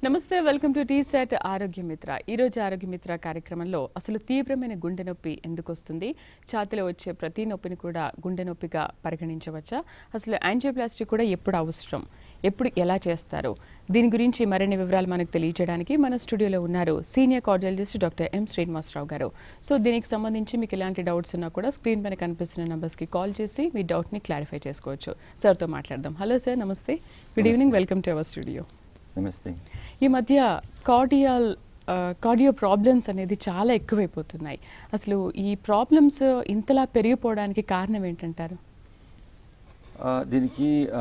నమస్తే welcome to tea set ఆరోగ్య మిత్ర ఈరోజు ఆరోగ్య మిత్ర కార్యక్రమంలో అసలు తీవ్రమైన గుండె నొప్పి ఎందుకు వస్తుంది ఛాతిలో వచ్చే ప్రతి నొప్పిని కూడా గుండె నొప్పిగా పరిగణించవచ్చా అసలు యాంజియోప్లాస్టిక్ కూడా ఎప్పుడు అవసరం ఎప్పుడు ఎలా చేస్తారు దీని గురించి మరిన్ని వివరాలు మనకు తెలియజేయడానికి మన స్టూడియోలో ఉన్నారు senior cardiologist doctor M Srinivasa Rao గారు సో దీనికి సంబంధించి మీకు ఎలాంటి డౌట్స్ ఉన్నా కూడా స్క్రీన్ పైన కనిపిస్తున్న నెంబర్స్కి కాల్ చేసి మీ డౌట్ని క్లారిఫై చేసుకోవచ్చు సార్తో మాట్లాడదాం హలో సార్ నమస్తే good evening welcome to our studio నమస్తే ఈ మధ్య కార్డియల్ కార్డియో ప్రాబ్లమ్స్ అనేది చాలా ఎక్కువైపోతున్నాయి అసలు ఈ ప్రాబ్లమ్స్ ఇంతలా పెరిగిపోవడానికి కారణం ఏంటంటారు ఆ, దీనికి ఆ,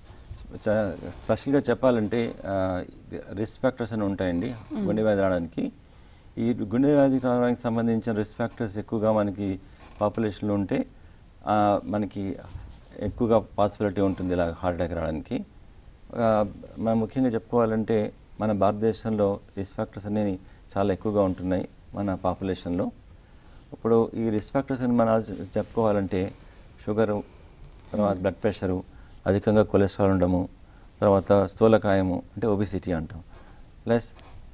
చ- స్పెషల్గా చెప్పాలంటే రిస్క్ ఫ్యాక్టర్స్ అని ఉంటాయండి గుండె వ్యాధి రావడానికి ఈ గుండె వ్యాధి రావడానికి సంబంధించిన రిస్క్ ఫ్యాక్టర్స్ ఎక్కువగా మనకి పాపులేషన్లో ఉంటే ఆ, మనకి ఎక్కువగా పాసిబిలిటీ ఉంటుంది ఇలా హార్ట్ అటాక్ రావడానికి ఆ, మనం ముఖ్యంగా చెప్పుకోవాలంటే మన భారతదేశంలో రిస్క్ ఫ్యాక్టర్స్ అనేవి చాలా ఎక్కువగా ఉంటున్నాయి మన పాపులేషన్లో ఇప్పుడు ఈ రిస్క్ ఫ్యాక్టర్స్ అని మనం ఆలోచి- చెప్పుకోవాలంటే షుగరు తర్వాత బ్లడ్ ప్రెషరు అధికంగా కొలెస్ట్రాల్ ఉండడము తర్వాత స్థూలకాయము అంటే ఒబిసిటీ అంటాం ప్లస్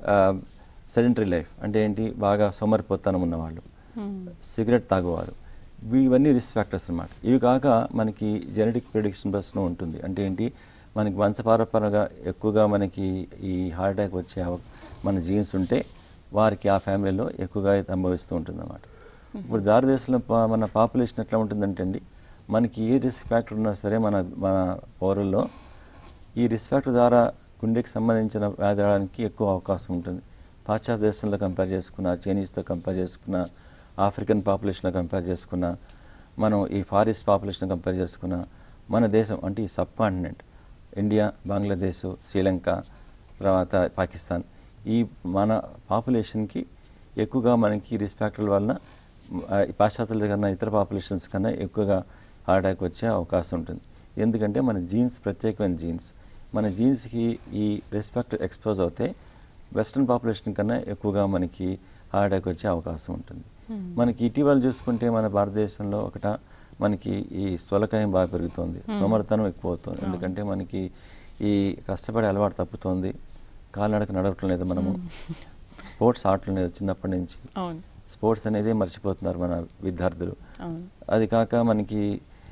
సెడెంటరీ లైఫ్ అంటే ఏంటి బాగా సోమరిపోతనం ఉన్నవాళ్ళు సిగరెట్ తాగేవారు ఇవి- ఇవన్నీ రిస్క్ ఫ్యాక్టర్స్ అన్నమాట ఇవి కాక మనకి జెనెటిక్ ప్రిడిక్షన్ బస్లో ఉంటుంది అంటే ఏంటి మనకి వంశపారపరంగా ఎక్కువగా మనకి ఈ హార్ట్ అటాక్ వచ్చే అవ- మన జీన్స్ ఉంటే వారికి ఆ ఫ్యామిలీలో ఎక్కువగా ఇది సంభవిస్తూ ఉంటుంది అన్నమాట ఇప్పుడు భారతదేశంలో పా- మన పాపులేషన్ ఎట్లా ఉంటుందంటే అండి మనకి ఏ రిస్క్ ఫ్యాక్టర్ ఉన్నా సరే మన మన పౌరుల్లో ఈ రిస్క్ ఫ్యాక్టర్ ద్వారా గుండెకి సంబంధించిన వ్యాధి రావడానికి ఎక్కువ అవకాశం ఉంటుంది పాశ్చాత్య దేశంలో కంపేర్ చేసుకున్న చైనీస్తో కంపేర్ చేసుకున్న ఆఫ్రికన్ పాపులేషన్లో కంపేర్ చేసుకున్న మనం ఈ ఫారెస్ట్ పాపులేషన్ కంపేర్ చేసుకున్న మన దేశం అంటే ఈ subcontinent India Bangladesh Sri Lanka తర్వాత పాకిస్తాన్ ఈ మన పాపులేషన్కి ఎక్కువగా మనకి రిస్క్ ఫ్యాక్టర్ల వలన ఆ, ఈ పాశ్చాత్యుల కన్నా ఇతర పాపులేషన్స్ కన్నా ఎక్కువగా హార్ట్ అటాక్ వచ్చే అవకాశం ఉంటుంది ఎందుకంటే మన జీన్స్ ప్రత్యేకమైన జీన్స్ మన జీన్స్కి ఈ రిస్క్ ఫ్యాక్టర్ ఎక్స్పోజ్ అవుతే వెస్ట్రన్ పాపులేషన్ కన్నా ఎక్కువగా మనకి హార్ట్ అటాక్ వచ్చే అవకాశం ఉంటుంది మనకి ఇటీవల చూసుకుంటే మన భారతదేశంలో ఒకట మనకి ఈ స్థూలకాయం బాగా పెరుగుతోంది సోమరతనం ఎక్కువ అవుతుంది ఎందుకంటే మనకి ఈ కష్టపడే అలవాటు తప్పుతోంది కాలినడక నడవటం లేదు మనము స్పోర్ట్స్ ఆడటం లేదు చిన్నప్పటి నుంచి అవును స్పోర్ట్స్ అనేది మర్చిపోతున్నారు మన విద్యార్థులు అవును అది కాక మనకి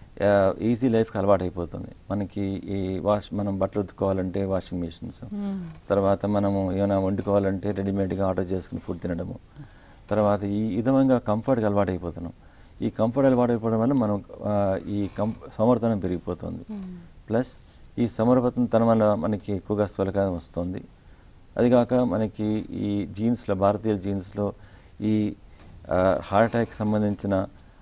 ఈజీ లైఫ్కి అలవాటు అయిపోతుంది మనకి ఈ వాష్ మనం బట్టలు ఉతుక్కోవాలంటే వాషింగ్ మిషన్స్ తర్వాత మనము ఏమైనా వండుకోవాలంటే రెడీమేడ్గా ఆర్డర్ చేసుకుని ఫుడ్ తినడము తర్వాత ఈ విధంగా కంఫర్ట్గా అలవాటు అయిపోతున్నాం ఈ కంఫర్ట్ అలవాటు అయిపోవడం వల్ల మనం ఆ, ఈ కం సమర్థనం పెరిగిపోతుంది ప్లస్ ఈ సమర్పతనం వల్ల మనకి ఎక్కువగా స్థూలకాయం వస్తుంది అది కాక మనకి ఈ జీన్స్లో భారతీయ జీన్స్లో ఈ హార్ట్ అటాక్ సంబంధించిన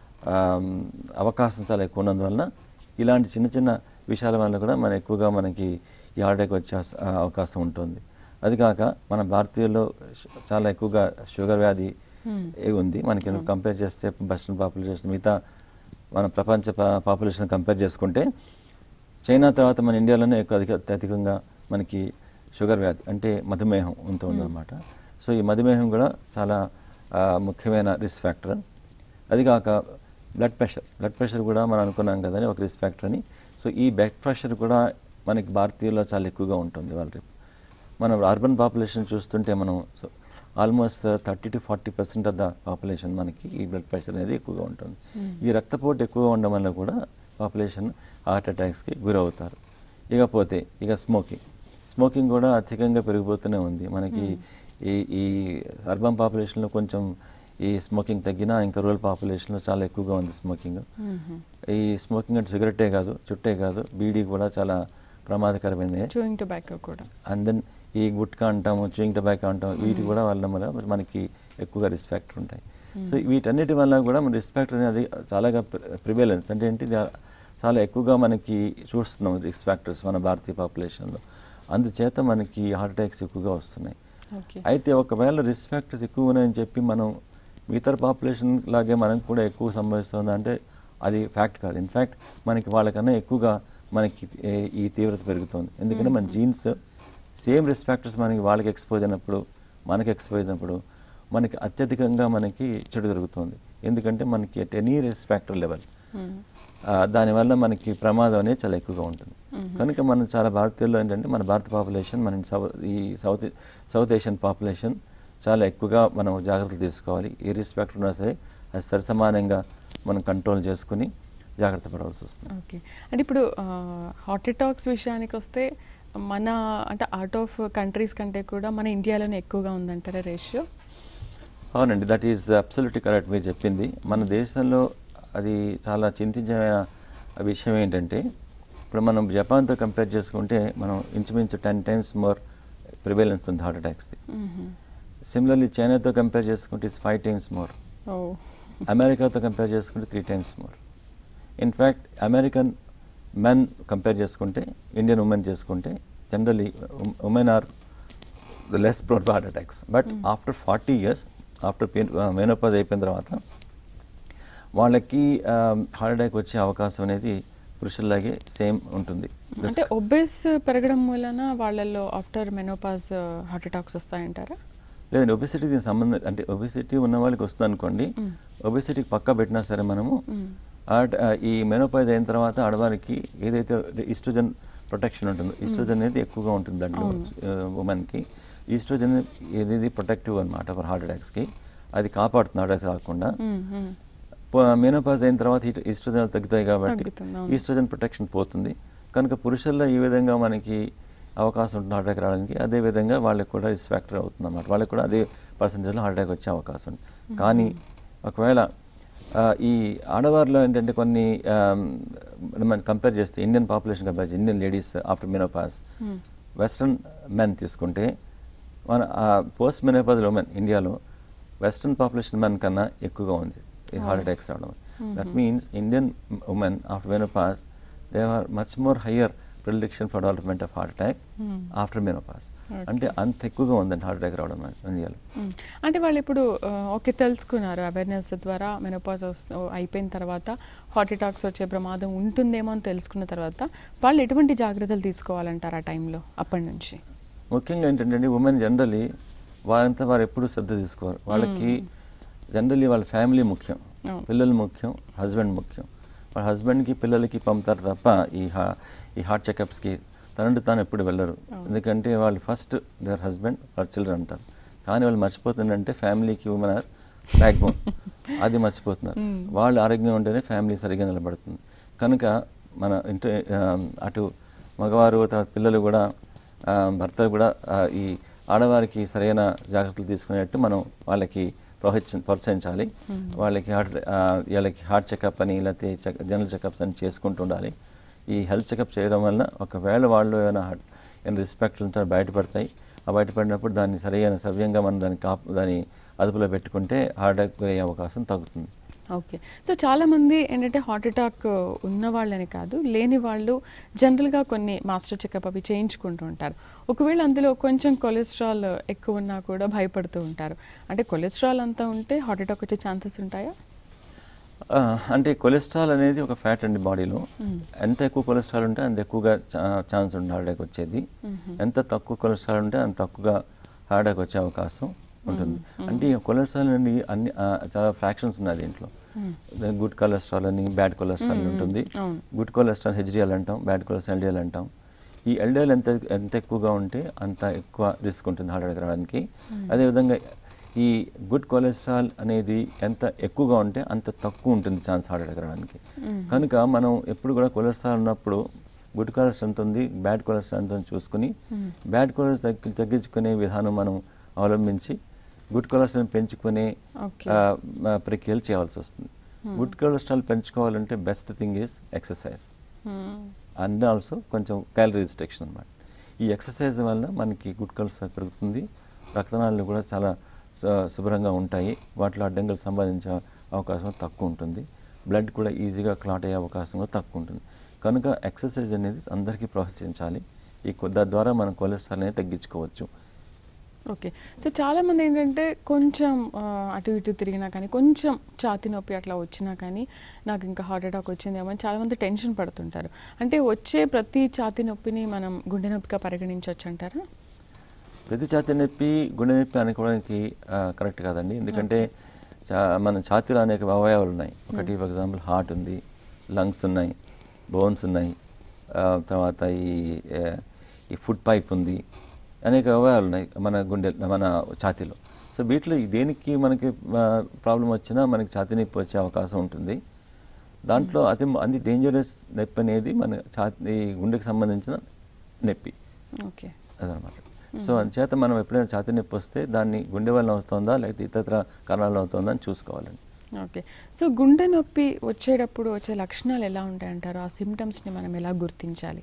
ఆమ్, అవకాశం చాలా ఎక్కువ ఉన్నందువలన ఇలాంటి చిన్న చిన్న విషయాల వల్ల కూడా మన ఎక్కువగా మనకి ఈ హార్ట్ అటాక్ వచ్చే అస- ఆ, అవకాశం ఉంటుంది అది కాక మన భారతీయుల్లో షు- చాలా ఎక్కువగా షుగర్ వ్యాధి ఏ ఉంది మనకి కంపేర్ చేస్తే వెస్ట్రన్ పాపులేషన్ మిగతా మన ప్రపంచ పాపులేషన్ కంపేర్ చేసుకుంటే చైనా తర్వాత మన ఇండియాలోనే ఎక్కువ అధిక అత్యధికంగా మనకి షుగర్ వ్యాధి అంటే మధుమేహం ఉంటుంది అనమాట సో ఈ మధుమేహం కూడా చాలా ఆ, ముఖ్యమైన రిస్క్ ఫ్యాక్టర్ అది కాక బ్లడ్ ప్రెషర్ బ్లడ్ ప్రెషర్ కూడా మనం అనుకున్నాం కదని ఒక రిస్క్ ఫ్యాక్టర్ అని సో ఈ బ్లడ్ ప్రెషర్ కూడా మనకి భారతీయుల్లో చాలా ఎక్కువగా ఉంటుంది వాళ్ళ రేపు మనం అర్బన్ పాపులేషన్ చూస్తుంటే మనం almost thirty to forty percent of the population మనకి ఈ బ్లడ్ ప్రెషర్ అనేది ఎక్కువగా ఉంటుంది ఈ రక్తపోటు ఎక్కువగా ఉండడం వల్ల కూడా పాపులేషన్ హార్ట్ అటాక్స్కి గురవుతారు ఇకపోతే ఇక స్మోకింగ్ స్మోకింగ్ కూడా అధికంగా పెరిగిపోతూనే ఉంది మనకి ఈ ఈ అర్బన్ పాపులేషన్లో కొంచెం ఈ స్మోకింగ్ తగ్గినా ఇంకా రూరల్ పాపులేషన్లో చాలా ఎక్కువగా ఉంది స్మోకింగ్ ఈ స్మోకింగ్ అంటే సిగరెట్టే కాదు చుట్టే కాదు బీడీ కూడా చాలా ప్రమాదకరమైనది చూయింగ్ టొబాకో కూడా అండ్ దెన్ ఈ గుట్కా అంటాము చూయింగ్ టొబాకో అంటాం వీటి కూడా వాళ్ళ వల్ల మనకి ఎక్కువగా రిస్క్ ఫ్యాక్టర్ ఉంటాయి సో వీటన్నిటి వల్ల కూడా మన రిస్క్ ఫ్యాక్టర్ అనేది చాలాగా ప్రివేలెన్స్ అంటే ఏంటి ఇది చాలా ఎక్కువగా మనకి చూస్తున్నాం రిస్క్ ఫ్యాక్టర్స్ మన భారతీయ పాపులేషన్లో అందుచేత మనకి హార్ట్ అటాక్స్ ఎక్కువగా వస్తున్నాయి ఓకే అయితే ఒకవేళ రిస్క్ ఫ్యాక్టర్స్ ఎక్కువ ఉన్నాయని చెప్పి మనం మిగతా పాపులేషన్ లాగే మనం కూడా ఎక్కువ సంభవిస్తుంది అంటే అది ఫ్యాక్ట్ కాదు ఇన్ఫ్యాక్ట్ మనకి వాళ్ళకన్నా ఎక్కువగా మనకి ఏ- ఈ తీవ్రత పెరుగుతుంది ఎందుకంటే మన జీన్స్ సేమ్ రిస్క్ ఫ్యాక్టర్స్ మనకి వాళ్ళకి ఎక్స్పోజ్ అయినప్పుడు మనకి ఎక్స్పోజ్ అయినప్పుడు మనకి అత్యధికంగా మనకి చెడు జరుగుతుంది ఎందుకంటే మనకి at any risk factor level దానివల్ల మనకి ప్రమాదం అనేది చాలా ఎక్కువగా ఉంటుంది కనుక మనం చాలా భారతీయుల్లో ఏంటంటే మన భారత పాపులేషన్ మన సౌ- ఈ సౌత్ సౌత్ ఏషియన్ పాపులేషన్ చాలా ఎక్కువగా మనం జాగ్రత్తలు తీసుకోవాలి ఏ రెస్పెక్ట్ ఉన్నా సరే అది సరిసమానంగా మనం కంట్రోల్ చేసుకుని జాగ్రత్త పడవలసి వస్తుంది ఓకే అంటే ఇప్పుడు హాట్ అటాక్స్ విషయానికి వస్తే మన అంటే అవుట్ ఆఫ్ కంట్రీస్ కంటే కూడా మన ఇండియాలోనే ఎక్కువగా ఉందంటారా రేషియో అవునండి దట్ ఈజ్ అబ్సల్యూట్లీ కరెక్ట్ మీరు చెప్పింది మన దేశంలో అది చాలా చింతించిన విషయం ఏంటంటే ఇప్పుడు మనం జపాన్తో కంపేర్ చేసుకుంటే మనం ఇంచుమించు టెన్ టైమ్స్ మోర్ ప్రివేలెన్స్ ఉంది హార్ట్ అటాక్స్ది సిమిలర్లీ చైనాతో కంపేర్ చేసుకుంటే ఇట్స్ ఫైవ్ టైమ్స్ మోర్ ఓ అమెరికాతో కంపేర్ చేసుకుంటే three times more in fact American men compare చేసుకుంటే ఇండియన్ ఉమెన్ చేసుకుంటే generally women are the less prone to heart attacks but after forty years after menopause అయిపోయిన తర్వాత వాళ్ళకి హార్ట్ అటాక్ వచ్చే అవకాశం అనేది పురుషుల్లాగే సేమ్ ఉంటుంది అంటే ఒబేస్ పెరగడం మూలన వాళ్ళల్లో ఆఫ్టర్ మెనోపాజ్ హార్ట్ అటాక్స్ వస్తాయంటారా లేదండి ఒబెసిటీ దీనికి సంబంధం అంటే ఒబెసిటీ ఉన్న వాళ్ళకి వస్తుంది అనుకోండి ఒబెసిటీకి పక్కా పెట్టినా సరే మనము ఆట్- ఆ, ఈ మెనోపాజ్ అయిన తర్వాత ఆడవారికి ఏదైతే ఈస్ట్రోజన్ ప్రొటెక్షన్ ఉంటుందో ఈస్ట్రోజన్ అనేది ఎక్కువగా ఉంటుంది బ్లడ్లో ఉమెన్కి ఈస్ట్రోజన్ ఏది ప్రొటెక్టివ్ అనమాట ఫర్ హార్ట్ అటాక్స్కి అది కాపాడుతుంది హార్ట్ అటాక్స్ రాకుండా మెనోపాజ్ అయిన తర్వాత ఈ- ఈస్ట్రోజన్ తగ్గుతాయి కాబట్టి తగ్గుతుంది, అవును. ఈస్ట్రోజన్ ప్రొటెక్షన్ పోతుంది కనుక పురుషుల్లో ఈ విధంగా మనకి అవకాశం ఉంటుంది హార్ట్ అటాక్ రావడానికి అదే విధంగా వాళ్ళకి కూడా రిస్క్ ఫ్యాక్టర్ అవుతుంది అన్నమాట వాళ్ళకి కూడా అదే పర్సంటేజ్లో హార్ట్ అటాక్ వచ్చే అవకాశం ఉంది కానీ ఒకవేళ ఆ, ఈ ఆడవారిలో ఏంటంటే కొన్ని ఆమ్, మనం కంపేర్ చేస్తే ఇండియన్ పాపులేషన్ కంపేర్ చేస్తే Indian ladies after menopause western men తీసుకుంటే మన పోస్ట్ మెనోపాజ్ ఉమెన్ ఇండియాలో వెస్ట్రన్ పాపులేషన్ మెన్ కన్నా ఎక్కువగా ఉంది ఈ హార్ట్ అటాక్స్ రావడం that means Indian women after menopause they are much more higher prediction for development of heart attack after menopause అంటే అంత ఎక్కువగా ఉందండి హార్ట్ అటాక్ రావడం మన ఇండియాలో మ్మ్. అంటే వాళ్ళు ఇప్పుడు ఆ, ఓకే తెలుసుకున్నారు అవేర్నెస్ ద్వారా మెనోపాజ్ అయిపోయిన తర్వాత హార్ట్ అటాక్స్ వచ్చే ప్రమాదం ఉంటుందేమో అని తెలుసుకున్న తర్వాత వాళ్ళు ఎటువంటి జాగ్రత్తలు తీసుకోవాలంటారు ఆ టైంలో అప్పటి నుంచి ముఖ్యంగా ఏంటంటే ఉమెన్ జనరలీ వారంతా వారు ఎప్పుడు శ్రద్ధ తీసుకోరు వాళ్ళకి జనరలీ వాళ్ళ ఫ్యామిలీ ముఖ్యం అవును. పిల్లలు ముఖ్యం హస్బెండ్ ముఖ్యం వాళ్ళ హస్బెండ్కి పిల్లలకి పంపుతారు తప్ప ఈ హా ఈ హార్ట్ చెకప్స్కి తనంటే తాను ఎప్పుడు వెళ్ళరు ఎందుకంటే వాళ్ళు ఫస్ట్ దేర్ హస్బెండ్ వాళ్ళ చిల్డ్రన్ అంటారు కానీ వాళ్ళు మర్చిపోతుందంటే ఫ్యామిలీకి ఉమెన్ ఆర్ బ్యాక్ బోన్ అది మర్చిపోతున్నారు వాళ్ళు ఆరోగ్యం ఉంటేనే ఫ్యామిలీ సరిగ్గా నిలబడుతుంది కనుక మన ఇంటి ఆ, అటు మగవారు తర్వాత పిల్లలు కూడా ఆ, భర్త కూడా ఆ, ఈ ఆడవారికి సరైన జాగ్రత్తలు తీసుకునేట్టు మనం వాళ్ళకి ప్రోత్స ప్రోత్సహించాలి వాళ్ళకి హార్ట్ ఆ, వీళ్ళకి హార్ట్ చెకప్ అని లేకపోతే చెక్ జనరల్ చెకప్స్ అని చేసుకుంటూ ఉండాలి ఈ హెల్త్ చెకప్ చేయడం వల్ల ఒకవేళ వాళ్ళు ఏమైనా హార్ట్ ఏమైనా రిస్పెక్ట్ ఉంటే బయటపడతాయి ఆ బయటపడినప్పుడు దాన్ని సరైన సవ్యంగా మనం దాన్ని కాపు దాన్ని అదుపులో పెట్టుకుంటే హార్ట్ అటాక్ అయ్యే అవకాశం తగ్గుతుంది ఓకే సో చాలా మంది ఏంటంటే హార్ట్ అటాక్ ఉన్న వాళ్ళని కాదు లేని వాళ్ళు జనరల్గా కొన్ని మాస్టర్ చెకప్ అవి చేయించుకుంటూ ఉంటారు ఒకవేళ అందులో కొంచెం కొలెస్ట్రాల్ ఎక్కువ ఉన్నా కూడా భయపడుతూ ఉంటారు అంటే కొలెస్ట్రాల్ అంతా ఉంటే హార్ట్ అటాక్ వచ్చే ఛాన్సెస్ ఉంటాయా ఆ, అంటే కొలెస్ట్రాల్ అనేది ఒక ఫ్యాట్ అండి బాడీలో ఎంత ఎక్కువ కొలెస్ట్రాల్ ఉంటే అంత ఎక్కువగా ఛాన్స్ ఉంది హార్ట్ అటాక్ వచ్చేది ఎంత తక్కువ కొలెస్ట్రాల్ ఉంటే అంత తక్కువగా హార్ట్ అటాక్ వచ్చే అవకాశం ఉంటుంది అంటే ఈ కొలెస్ట్రాల్ నుండి అన్ని ఆ, చాలా ఫ్రాక్షన్స్ ఉన్నాయి దీంట్లో గుడ్ కొలెస్ట్రాల్ అని బ్యాడ్ కొలెస్ట్రాల్ ఉంటుంది అవును. గుడ్ కొలెస్ట్రాల్ హెచ్డిఎల్ అంటాం బ్యాడ్ కొలెస్ట్రాల్ ఎల్డిఎల్ అంటాం ఈ ఎల్డిఎల్ ఎంత ఎంత ఎక్కువగా ఉంటే అంత ఎక్కువ రిస్క్ ఉంటుంది హార్ట్ అటాక్ రావడానికి అదేవిధంగా ఈ గుడ్ కొలెస్ట్రాల్ అనేది ఎంత ఎక్కువగా ఉంటే అంత తక్కువ ఉంటుంది ఛాన్స్ హార్ట్ అటాక్ రావడానికి కనుక మనం ఎప్పుడు కూడా కొలెస్ట్రాల్ ఉన్నప్పుడు గుడ్ కొలెస్ట్రాల్ ఎంత ఉంది బ్యాడ్ కొలెస్ట్రాల్ ఎంత ఉంది చూసుకుని బ్యాడ్ కొలెస్ట్రాల్ తగ్గి తగ్గించుకునే విధానం మనం అవలంబించి గుడ్ కొలెస్ట్రాల్ పెంచుకునే Okay. ఆ, ఆ, ప్రక్రియలు చేయాల్సి వస్తుంది గుడ్ కొలెస్ట్రాల్ పెంచుకోవాలంటే best thing is exercise and also కొంచెం క్యాలరీ రిస్ట్రిక్షన్ అనమాట ఈ ఎక్సర్సైజ్ వల్ల మనకి గుడ్ కొలెస్ట్రాల్ పెరుగుతుంది రక్తనాళాలు కూడా చాలా శు- శుభ్రంగా ఉంటాయి వాటిలో అడ్డంకులు సంపాదించే అవకాశం తక్కువ ఉంటుంది బ్లడ్ కూడా ఈజీగా క్లాట్ అయ్యే అవకాశం కూడా తక్కువ ఉంటుంది కనుక ఎక్సర్సైజ్ అనేది అందరికీ ప్రోత్సహించాలి ఈ కొ- దాని మనం కొలెస్ట్రాల్ అనేది తగ్గించుకోవచ్చు ఓకే సో చాలా మంది ఏంటంటే కొంచెం ఆ, అటు ఇటు తిరిగినా కానీ కొంచెం ఛాతి నొప్పి అట్లా వచ్చినా కానీ నాకు ఇంకా హార్ట్ అటాక్ వచ్చిందేమో అని చాలా మంది టెన్షన్ పడుతుంటారు అంటే వచ్చే ప్రతి ఛాతి నొప్పిని మనం గుండె నొప్పిగా పరిగణించవచ్చు అంటారా ప్రతి ఛాతీ నొప్పి గుండె నొప్పి అనుకోవడానికి కరెక్ట్ కాదండి ఎందుకంటే చా- మన ఛాతీలో అనేక అవయవాలు ఉన్నాయి ఒకటి ఫర్ ఎగ్జాంపుల్ హార్ట్ ఉంది లంగ్స్ ఉన్నాయి బోన్స్ ఉన్నాయి ఆ, తర్వాత ఈ ఆ, ఈ ఫుడ్ పైప్ ఉంది అనేక అవయవాలు ఉన్నాయి మన గుండె మన ఛాతీలో సో వీటిలో దేనికి మనకి ప్రాబ్లం వచ్చినా మనకి ఛాతీ నొప్పి వచ్చే అవకాశం ఉంటుంది దాంట్లో అతి అతి డేంజరస్ నొప్పి అనేది మన ఛాతీ గుండెకి సంబంధించిన నొప్పి ఓకే అదనమాట సో అందుచేత మనం ఎప్పుడైనా ఛాతీ నొప్పి వస్తే దాన్ని గుండె వల్ల అవుతుందా లేకపోతే ఇతర కారణాలు అవుతుందా అని చూసుకోవాలండి ఓకే సో గుండె నొప్పి వచ్చేటప్పుడు వచ్చే లక్షణాలు ఎలా ఉంటాయంటారు ఆ సిమ్టమ్స్ని మనం ఎలా గుర్తించాలి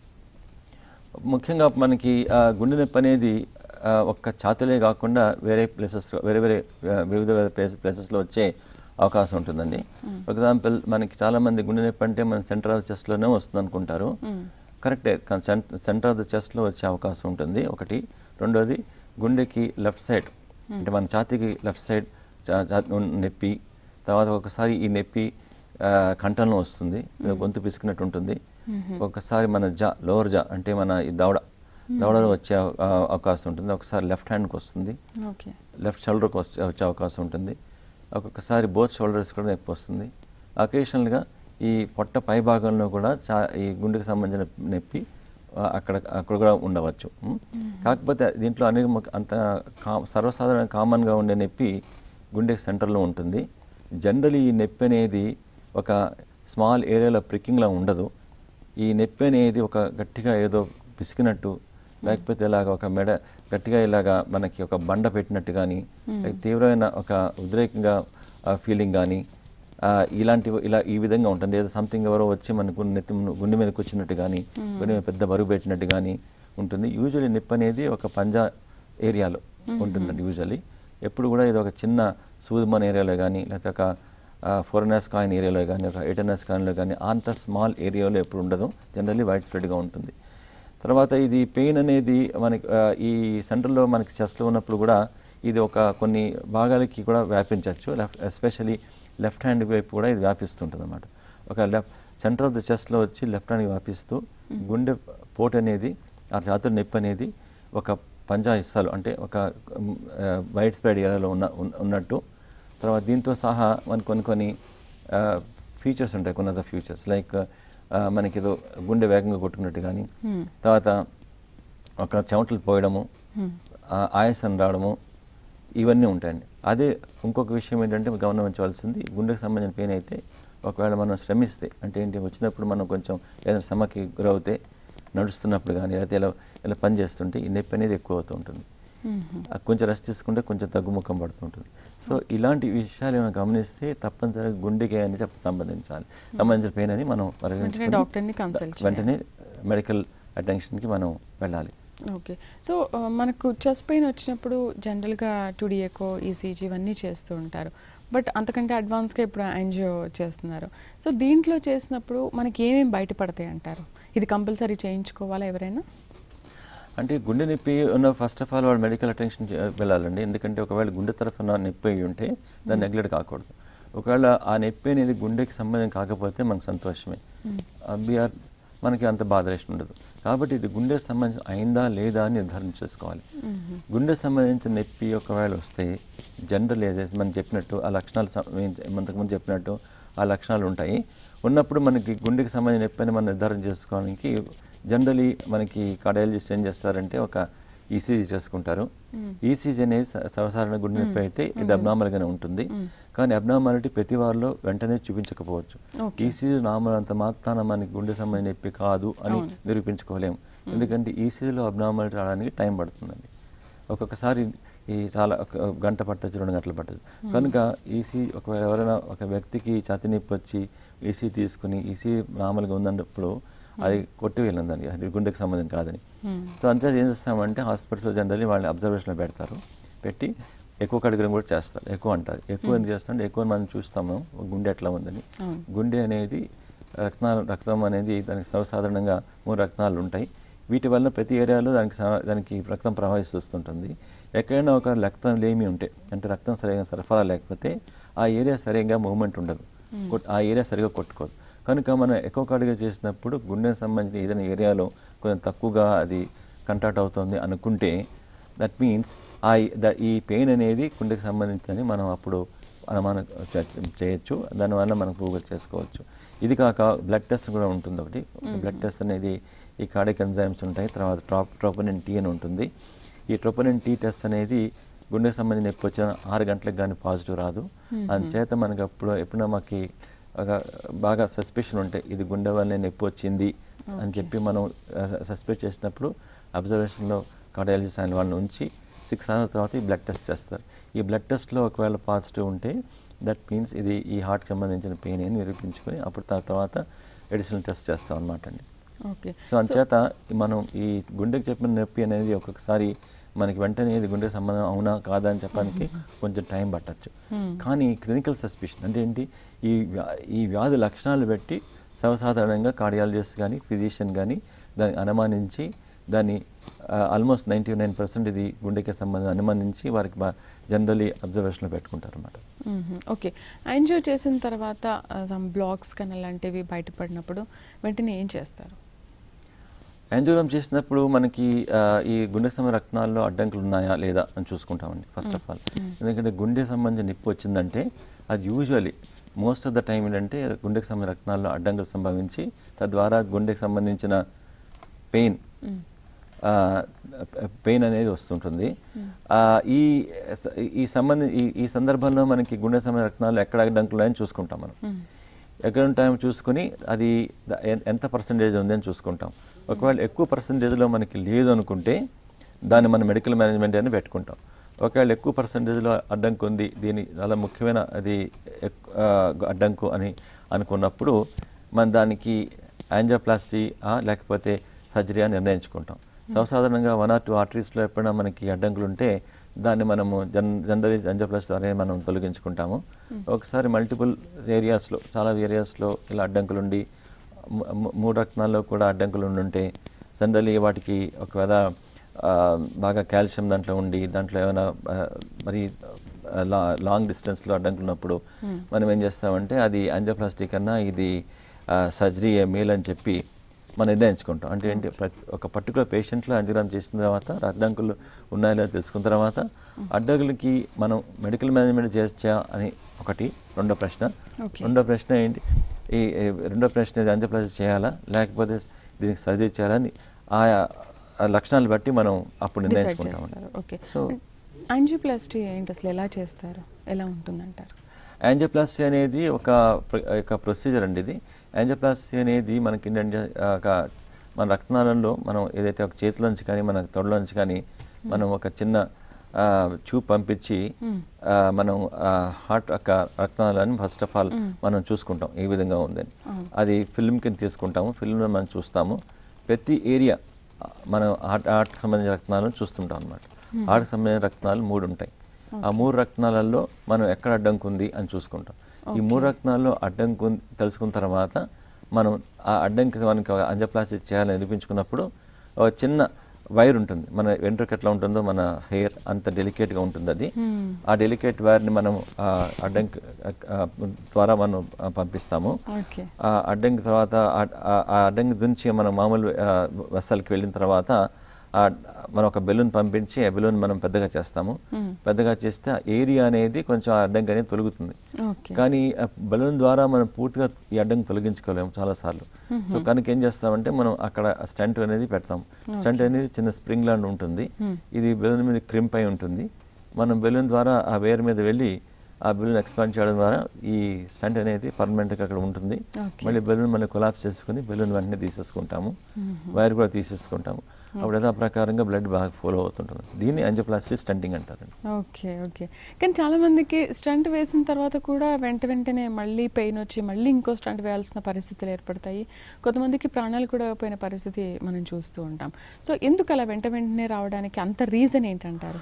ముఖ్యంగా మనకి ఆ, గుండె నొప్పి అనేది ఆ, ఒక్క ఛాతీలే కాకుండా వేరే ప్లేసెస్లో వేరే వేరే ఆ, వివిధ ప్లేసెస్ ప్లేసెస్లో వచ్చే అవకాశం ఉంటుందండి ఫర్ ఎగ్జాంపుల్ మనకి చాలామంది గుండె నొప్పి అంటే మన సెంటర్ ఆఫ్ చెస్ట్లోనే వస్తుంది అనుకుంటారు కరెక్టే సెంటర్ ఆఫ్ ద చెస్ట్లో వచ్చే అవకాశం ఉంటుంది ఒకటి రెండోది గుండెకి లెఫ్ట్ సైడ్ అంటే మన ఛాతీకి లెఫ్ట్ సైడ్ నొప్పి తర్వాత ఒకసారి ఈ నొప్పి ఆ, కంఠంలో వస్తుంది గొంతు పిసికినట్టు ఉంటుంది ఒకసారి మన జా లోవర్ జా అంటే మన ఈ దవడ దవడలో వచ్చే అవ- ఆ, అవకాశం ఉంటుంది ఒకసారి లెఫ్ట్ హ్యాండ్కి వస్తుంది ఓకే లెఫ్ట్ షోల్డర్కి వచ్చే వచ్చే అవకాశం ఉంటుంది ఒక్కొక్కసారి బోత్ షోల్డర్స్ కూడా నొప్పి వస్తుంది అకేషనల్గా ఈ పొట్ట పై భాగంలో కూడా చా ఈ గుండెకి సంబంధించిన నొప్పి ఆ, అక్కడ అక్కడ కూడా ఉండవచ్చు ఉం? కాకపోతే దీంట్లో అనేక మొక్క- అంత కా సర్వసాధారణ కామన్గా ఉండే నొప్పి గుండె సెంటర్లో ఉంటుంది జనరల్ ఈ నొప్పి అనేది ఒక స్మాల్ ఏరియాలో ప్రిక్కింగ్లా ఉండదు ఈ నొప్పి అనేది ఒక గట్టిగా ఏదో పిసికినట్టు లేకపోతే ఇలాగ ఒక మెడ గట్టిగా ఇలాగా మనకి ఒక బండ పెట్టినట్టు కానీ లేక తీవ్రమైన ఒక ఉద్రేకంగా ఫీలింగ్ కానీ ఇలాంటివి ఇలా ఈ విధంగా ఉంటుంది ఏదో సంథింగ్ ఎవరో వచ్చి మనకు నెత్తి ము- గుండె మీదకి వచ్చినట్టు కానీ గుండె మీద పెద్ద బరువు పెట్టినట్టు కానీ ఉంటుంది యూజువల్లీ నొప్పి అనేది ఒక పంజా ఏరియాలో ఉంటుందండి యూజువల్లీ ఎప్పుడు కూడా ఇది ఒక చిన్న సూదుమన్ ఏరియాలో కానీ లేకపోతే ఒక ఫోరెనర్స్ కాయిన్ ఏరియాలో కానీ ఒక ఎయిటర్నర్స్ కాయిన్లో కానీ అంత స్మాల్ ఏరియాలో ఎప్పుడు ఉండదు జనరల్లీ వైడ్ స్ప్రెడ్గా ఉంటుంది తర్వాత ఇది పెయిన్ అనేది మనకి ఆ, ఈ సెంటర్లో మనకి చెస్ట్లో ఉన్నప్పుడు కూడా ఇది ఒక కొన్ని భాగాలకి కూడా వ్యాపించవచ్చు లెఫ్ట్ ఎస్పెషలీ లెఫ్ట్ హ్యాండ్ వైపు కూడా ఇది వ్యాపిస్తుంటుంది అనమాట ఒక లెఫ్ట్ సెంటర్ ఆఫ్ ద చెస్ట్లో వచ్చి లెఫ్ట్ హ్యాండ్కి వ్యాపిస్తూ గుండె పోటు అనేది ఆ జాతుల నొప్పి అనేది ఒక పంజా హిస్సాలు అంటే ఒక వైడ్ స్ప్రెడ్ ఏరియాలో ఉన్న ఉన్న- ఉన్నట్టు తర్వాత దీంతో సహా మనకు కొన్ని కొన్ని ఫీచర్స్ ఉంటాయి కొన్ని అదర్ ఫీచర్స్ లైక్ మనకి ఏదో గుండె వేగంగా కొట్టుకున్నట్టు కానీ తర్వాత ఒక చెమటలు పోయడము ఆ, ఆయాసం రావడము ఇవన్నీ ఉంటాయండి అదే ఇంకొక విషయం ఏంటంటే గమనించవలసింది గుండెకి సంబంధించిన పెయిన్ అయితే ఒకవేళ మనం శ్రమిస్తే అంటే ఏంటి వచ్చినప్పుడు మనం కొంచెం ఏదైనా శ్రమకి గురవుతే నడుస్తున్నప్పుడు కానీ లేకపోతే ఇలా ఇలా పని చేస్తుంటే ఈ నొప్పి అనేది ఎక్కువ అవుతూ ఉంటుంది ఆ కొంచెం రెస్ట్ తీసుకుంటే కొంచెం తగ్గుముఖం పడుతుంటుంది సో ఇలాంటి విషయాలు ఏమైనా గమనిస్తే తప్పనిసరిగా గుండెకి అని చెప్పి సంబంధించాలి సంబంధించిన పెయిన్ అని మనం పరిగణించుకొని డాక్టర్ని కన్సల్ట్ చేయాలి. వెంటనే మెడికల్ అటెన్షన్కి మనం వెళ్ళాలి ఓకే సో ఆ, మనకు చెస్ట్ పెయిన్ వచ్చినప్పుడు జనరల్గా టుడిఎకో ఈసీజీ ఇవన్నీ చేస్తూ ఉంటారు బట్ అంతకంటే అడ్వాన్స్గా ఇప్పుడు యాంజియో చేస్తున్నారు సో దీంట్లో చేసినప్పుడు మనకి ఏమేమి బయటపడతాయి అంటారు ఇది కంపల్సరీ చేయించుకోవాలా ఎవరైనా అంటే గుండె నొప్పి ఉన్న ఫస్ట్ ఆఫ్ ఆల్ వాడు మెడికల్ అటెన్షన్ వెళ్ళాలండి ఎందుకంటే ఒకవేళ గుండె తరఫున నొప్పి అయి ఉంటే దాన్ని నెగ్లెక్ట్ కాకూడదు ఒకవేళ ఆ నొప్పి అనేది గుండెకి సంబంధం కాకపోతే మనకు సంతోషమే బీఆర్ మనకి అంత బాధరేషన్ ఉండదు కాబట్టి ఇది గుండెకి సంబంధించిన అయిందా లేదా అని నిర్ధారణ చేసుకోవాలి గుండె సంబంధించిన నొప్పి ఒకవేళ వస్తే జనరల్ ఏదైతే మనం చెప్పినట్టు ఆ లక్షణాలు సం- ఇంతకుముందు చెప్పినట్టు ఆ లక్షణాలు ఉంటాయి ఉన్నప్పుడు మనకి గుండెకి సంబంధించిన నొప్పి అని మనం నిర్ధారణ చేసుకోవడానికి జనరలీ మనకి కార్డియాలజిస్ట్ ఏం చేస్తారంటే ఒక ఈసీజీ చేసుకుంటారు ఈసీజీ అనేది స- సర్వసాధారణ గుండె నొప్పి అయితే ఇది అబ్నార్మల్గానే ఉంటుంది కానీ అబ్నార్మాలిటీ ప్రతి వారిలో వెంటనే చూపించకపోవచ్చు Okay. ఈసీజీ నార్మల్ అంత మాత్రాన మనకి గుండె సంబంధించిన నొప్పి కాదు అని నిరూపించుకోలేము ఎందుకంటే ఈసీజీలో అబ్నార్మాలిటీ రావడానికి టైం పడుతుందండి ఒక్కొక్కసారి ఈ చాలా ఒక గంట పట్టచ్చు రెండు గంటలు పట్టచ్చు కనుక ఈసీ ఒకవేళ ఎవరైనా ఒక వ్యక్తికి ఛాతీ నొప్పి వచ్చి ఈసీ తీసుకుని ఈసీ నార్మల్గా ఉందన్నప్పుడు అది కొట్టి వెళ్ళిందండి అది గుండెకి సంబంధం కాదని సో అంతే ఏం చేస్తామంటే హాస్పిటల్స్లో జనరల్లీ వాళ్ళని అబ్జర్వేషన్లో పెడతారు పెట్టి ఎక్కువ కడగడం కూడా చేస్తారు ఎక్కువ అంటారు ఎక్కువ ఎందుకు చేస్తారంటే ఎక్కువ మనం చూస్తాము గుండె ఎట్లా ఉందని అవును. గుండె అనేది రక్తాలు రక్తం అనేది దానికి సర్వసాధారణంగా మూడు రక్తాలు ఉంటాయి వీటి వల్ల ప్రతి ఏరియాలో దానికి స- దానికి రక్తం ప్రవహిస్తూ వస్తుంటుంది ఎక్కడైనా ఒక రక్తం లేమి ఉంటే అంటే రక్తం సరిగా సరఫరా లేకపోతే ఆ ఏరియా సరిగా మూవ్మెంట్ ఉండదు కొట్- ఆ ఏరియా సరిగా కొట్టుకోదు కనుక మనం ఎక్కువ కడుగా చేసినప్పుడు గుండెకి సంబంధించిన ఏదైనా ఏరియాలో కొంచెం తక్కువగా అది కంటాక్ట్ అవుతుంది అనుకుంటే దట్ మీన్స్ ఆ ద- ఈ పెయిన్ అనేది గుండెకి సంబంధించిందని మనం అప్పుడు అనుమానం చే- చేయొచ్చు దానివల్ల మనం ప్రూవ్ చేసుకోవచ్చు ఇది కాక బ్లడ్ టెస్ట్ కూడా ఉంటుంది ఒకటి బ్లడ్ టెస్ట్ అనేది ఈ కార్డియక్ ఎంజైమ్స్ ఉంటాయి తర్వాత ట్రాప్ ట్రోపనిన్ టీ అని ఉంటుంది ఈ ట్రోపనిన్ టీ టెస్ట్ అనేది గుండెకి సంబంధించిన నొప్పి వచ్చిన ఆరు గంటలకు కానీ పాజిటివ్ రాదు అందుచేత మనకి అప్పుడు ఎప్పుడైనా మాకు ఒక బాగా సస్పెషన్ ఉంటాయి ఇది గుండె వల్లే నొప్పి వచ్చింది అని చెప్పి మనం సస్పెక్ట్ చేసినప్పుడు అబ్జర్వేషన్లో కార్డియాలజిస్ట్ అయిన వాళ్ళని ఉంచి సిక్స్ అవర్స్ తర్వాత ఈ బ్లడ్ టెస్ట్ చేస్తారు ఈ బ్లడ్ టెస్ట్లో ఒకవేళ పాజిటివ్ ఉంటే దట్ మీన్స్ ఇది ఈ హార్ట్కి సంబంధించిన పెయిన్ అని నిరూపించుకొని అప్పుడు దా- తర్వాత ఎడిషనల్ టెస్ట్ చేస్తాం అనమాట అండి ఓకే సో అందుచేత మనం ఈ గుండెకి చెప్పిన నొప్పి అనేది ఒక్కొక్కసారి మనకి వెంటనే ఇది గుండె సంబంధం అవునా కాదా అని చెప్పడానికి కొంచెం టైం పట్టచ్చు కానీ క్లినికల్ సస్పిషన్ అంటే ఏంటి ఈ వ్యా- ఈ వ్యాధి లక్షణాలు బట్టి సర్వసాధారణంగా కార్డియాలజిస్ట్ కానీ ఫిజిషియన్ కానీ దాన్ని అనుమానించి దాన్ని ఆల్మోస్ట్ నైంటీ నైన్ పర్సెంట్ ఇది గుండెకి సంబంధం అనుమానించి వారికి జనరలీ అబ్జర్వేషన్లో పెట్టుకుంటారు అన్నమాట మ్మ్. ఓకే యాంజియో చేసిన తర్వాత సమ్ బ్లాక్స్ కానీ అలాంటివి బయటపడినప్పుడు వెంటనే ఏం చేస్తారు యాంజియోగ్రామ్ చేసినప్పుడు మనకి ఆ, ఈ గుండె సంబంధ రక్తనాల్లో అడ్డంకులు ఉన్నాయా లేదా అని చూసుకుంటామండి ఫస్ట్ ఆఫ్ ఆల్ ఎందుకంటే గుండె సంబంధించిన నిప్పు వచ్చిందంటే అది usually most of the time ఏంటంటే గుండెకి సంబంధించిన రక్తనాల్లో అడ్డంకులు సంభవించి తద్వారా గుండెకి సంబంధించిన పెయిన్ పెయిన్ అనేది వస్తుంటుంది ఆ, ఈ ఈ సంబంధి ఈ ఈ సందర్భంలో మనకి గుండె సంబంధ రక్తనాలు ఎక్కడ అడ్డంకులు ఉన్నాయని చూసుకుంటాం మనం ఎక్కడ ఉంటాయో చూసుకుని అది ద- ఎన్- ఎంత పర్సంటేజ్ ఉంది అని చూసుకుంటాం ఒకవేళ ఎక్కువ పర్సంటేజ్లో మనకి లేదు అనుకుంటే దాన్ని మనం మెడికల్ మేనేజ్మెంట్ అని పెట్టుకుంటాం ఒకవేళ ఎక్కువ పర్సంటేజ్లో అడ్డంకు ఉంది దీని చాలా ముఖ్యమైన అది ఎక్- ఆ, అడ్డంకు అని అనుకున్నప్పుడు మన దానికి యాంజియోప్లాస్టీ లేకపోతే సర్జరీ అని నిర్ణయించుకుంటాం సర్వసాధారణంగా వన్ ఆర్ టూ ఆర్టరీస్లో ఎప్పుడైనా మనకి అడ్డంకులు ఉంటే దాన్ని మనము జన్ జనరలీ యాంజియోప్లాస్టీ ద్వారా మనం తొలగించుకుంటాము ఒకసారి మల్టిపుల్ ఏరియాస్లో చాలా ఏరియాస్లో ఇలా అడ్డంకులు ఉండి ము- ము- మూడు రత్నాల్లో కూడా అడ్డంకులు ఉండుంటే జనరలీ వాటికి ఒకవేళ ఆ, బాగా కాల్షియం దాంట్లో ఉండి దాంట్లో ఏమైనా ఆ, మరి ఆ, లా లాంగ్ డిస్టెన్స్లో అడ్డంకులు ఉన్నప్పుడు మనం ఏం చేస్తామంటే అది యాంజియోప్లాస్టీ కన్నా ఇది సర్జరీ మేల్ అని చెప్పి మనం నిర్ణయించుకుంటాం అంటే ఏంటి ప్రతి ఒక పర్టికులర్ పేషెంట్లో యాంజియోగ్రామ్ చేసిన తర్వాత అడ్డంకులు ఉన్నాయో లేదో తెలుసుకున్న తర్వాత అడ్డంకులకి మనం మెడికల్ మేనేజ్మెంట్ చేయొచ్చా అని ఒకటి రెండో ప్రశ్న Okay. రెండో ప్రశ్న ఏంటి ఈ ఈ రెండో ప్రశ్న ఇది యాంజియోప్లాస్టీ చేయాలా లేకపోతే దీనికి సర్జరీ చేయాలా అని ఆయా ఆ లక్షణాలు బట్టి మనం అప్పుడు డిసైడ్ నిర్ణయించుకుంటాం చేస్తారు ఓకే సో యాంజియోప్లాస్టీ ఏంటి అసలు ఎలా చేస్తారు ఎలా ఉంటుందంటారు యాంజియోప్లాస్టీ అనేది ఒక ప్ర- ఒక ప్రొసీజర్ అండి ఇది యాంజియోప్లాస్టీ అనేది మనకి ఏంటంటే ఆ, ఒక మన రక్తనాళంలో మనం ఏదైతే ఒక చేతిలో నుంచి కానీ మన తొడలో నుంచి కానీ మనం ఒక చిన్న ఆ, ట్యూబ్ పంపించి ఆ, మనం హార్ట్ యొక్క రక్తనాళాన్ని ఫస్ట్ ఆఫ్ ఆల్ మనం చూసుకుంటాం ఏ విధంగా ఉందని అది ఫిల్మ్ కింద తీసుకుంటాము ఫిల్మ్లో మనం చూస్తాము ప్రతి ఏరియా మనం హార్ట్ హార్ట్కి సంబంధించిన రక్తనాలను చూస్తుంటాం అనమాట హార్ట్కి సంబంధించిన రక్తనాలు మూడు ఉంటాయి ఆ మూడు రత్నాలలో మనం ఎక్కడ అడ్డంకు ఉంది అని చూసుకుంటాం ఈ మూడు రత్నాల్లో అడ్డంకు ఉంది- తెలుసుకున్న తర్వాత మనం ఆ అడ్డంకి మనకి అంజప్లాస్టీ చేయాలని అనిపించుకున్నప్పుడు ఒక చిన్న వైర్ ఉంటుంది మన వెంట్రుక ఎట్లా ఉంటుందో మన హెయిర్ అంత డెలికేట్గా ఉంటుంది అది ఆ డెలికేట్ వైర్ని మనం ఆ అడ్డంకి ఆ, ద్వారా మనం ఆ, పంపిస్తాము ఓకే ఆ అడ్డంకి తర్వాత ఆ- ఆ- ఆ అడ్డంకి దుంచి మనం మామూలు వెస్సల్కి వెళ్ళిన తర్వాత ఆ మనం ఒక బెలూన్ పంపించి ఆ బెలూన్ మనం పెద్దగా చేస్తాము పెద్దగా చేస్తే ఆ ఏరియా అనేది కొంచెం ఆ అడ్డంకి అనేది తొలుగుతుంది ఓకే కానీ ఆ బెలూన్ ద్వారా మనం పూర్తిగా ఈ అడ్డంకి తొలగించుకోలేము చాలాసార్లు సో కనుక ఏం చేస్తామంటే మనం అక్కడ స్టంట్ అనేది పెడతాం స్టంట్ అనేది చిన్న స్ప్రింగ్ లాంటి ఉంటుంది ఇది బెలూన్ మీద క్రింప్ అయి ఉంటుంది మనం బెలూన్ ద్వారా ఆ వేర్ మీద వెళ్ళి ఆ బెలూన్ ఎక్స్పాండ్ చేయడం ద్వారా ఈ స్టంట్ అనేది పర్మనెంట్గా అక్కడ ఉంటుంది Okay. మళ్ళీ బెలూన్ మళ్ళీ కొలాప్స్ చేసుకుని బెలూన్ వెంటనే తీసేసుకుంటాము వైర్ కూడా తీసేసుకుంటాము అప్పుడు యథా ప్రకారంగా బ్లడ్ బాగా ఫాలో అవుతుంటుంది దీన్ని అంజోప్లాస్టీ స్టంటింగ్ అంటారండి ఓకే ఓకే కానీ చాలా మందికి స్టంట్ వేసిన తర్వాత కూడా వెంట వెంటనే మళ్ళీ పెయిన్ వచ్చి మళ్ళీ ఇంకో స్టంట్ వేయాల్సిన పరిస్థితులు ఏర్పడతాయి కొంతమందికి ప్రాణాలు కూడా పోయిన పరిస్థితి మనం చూస్తూ ఉంటాం సో ఎందుకు అలా వెంట వెంటనే రావడానికి అంత రీజన్ ఏంటంటారు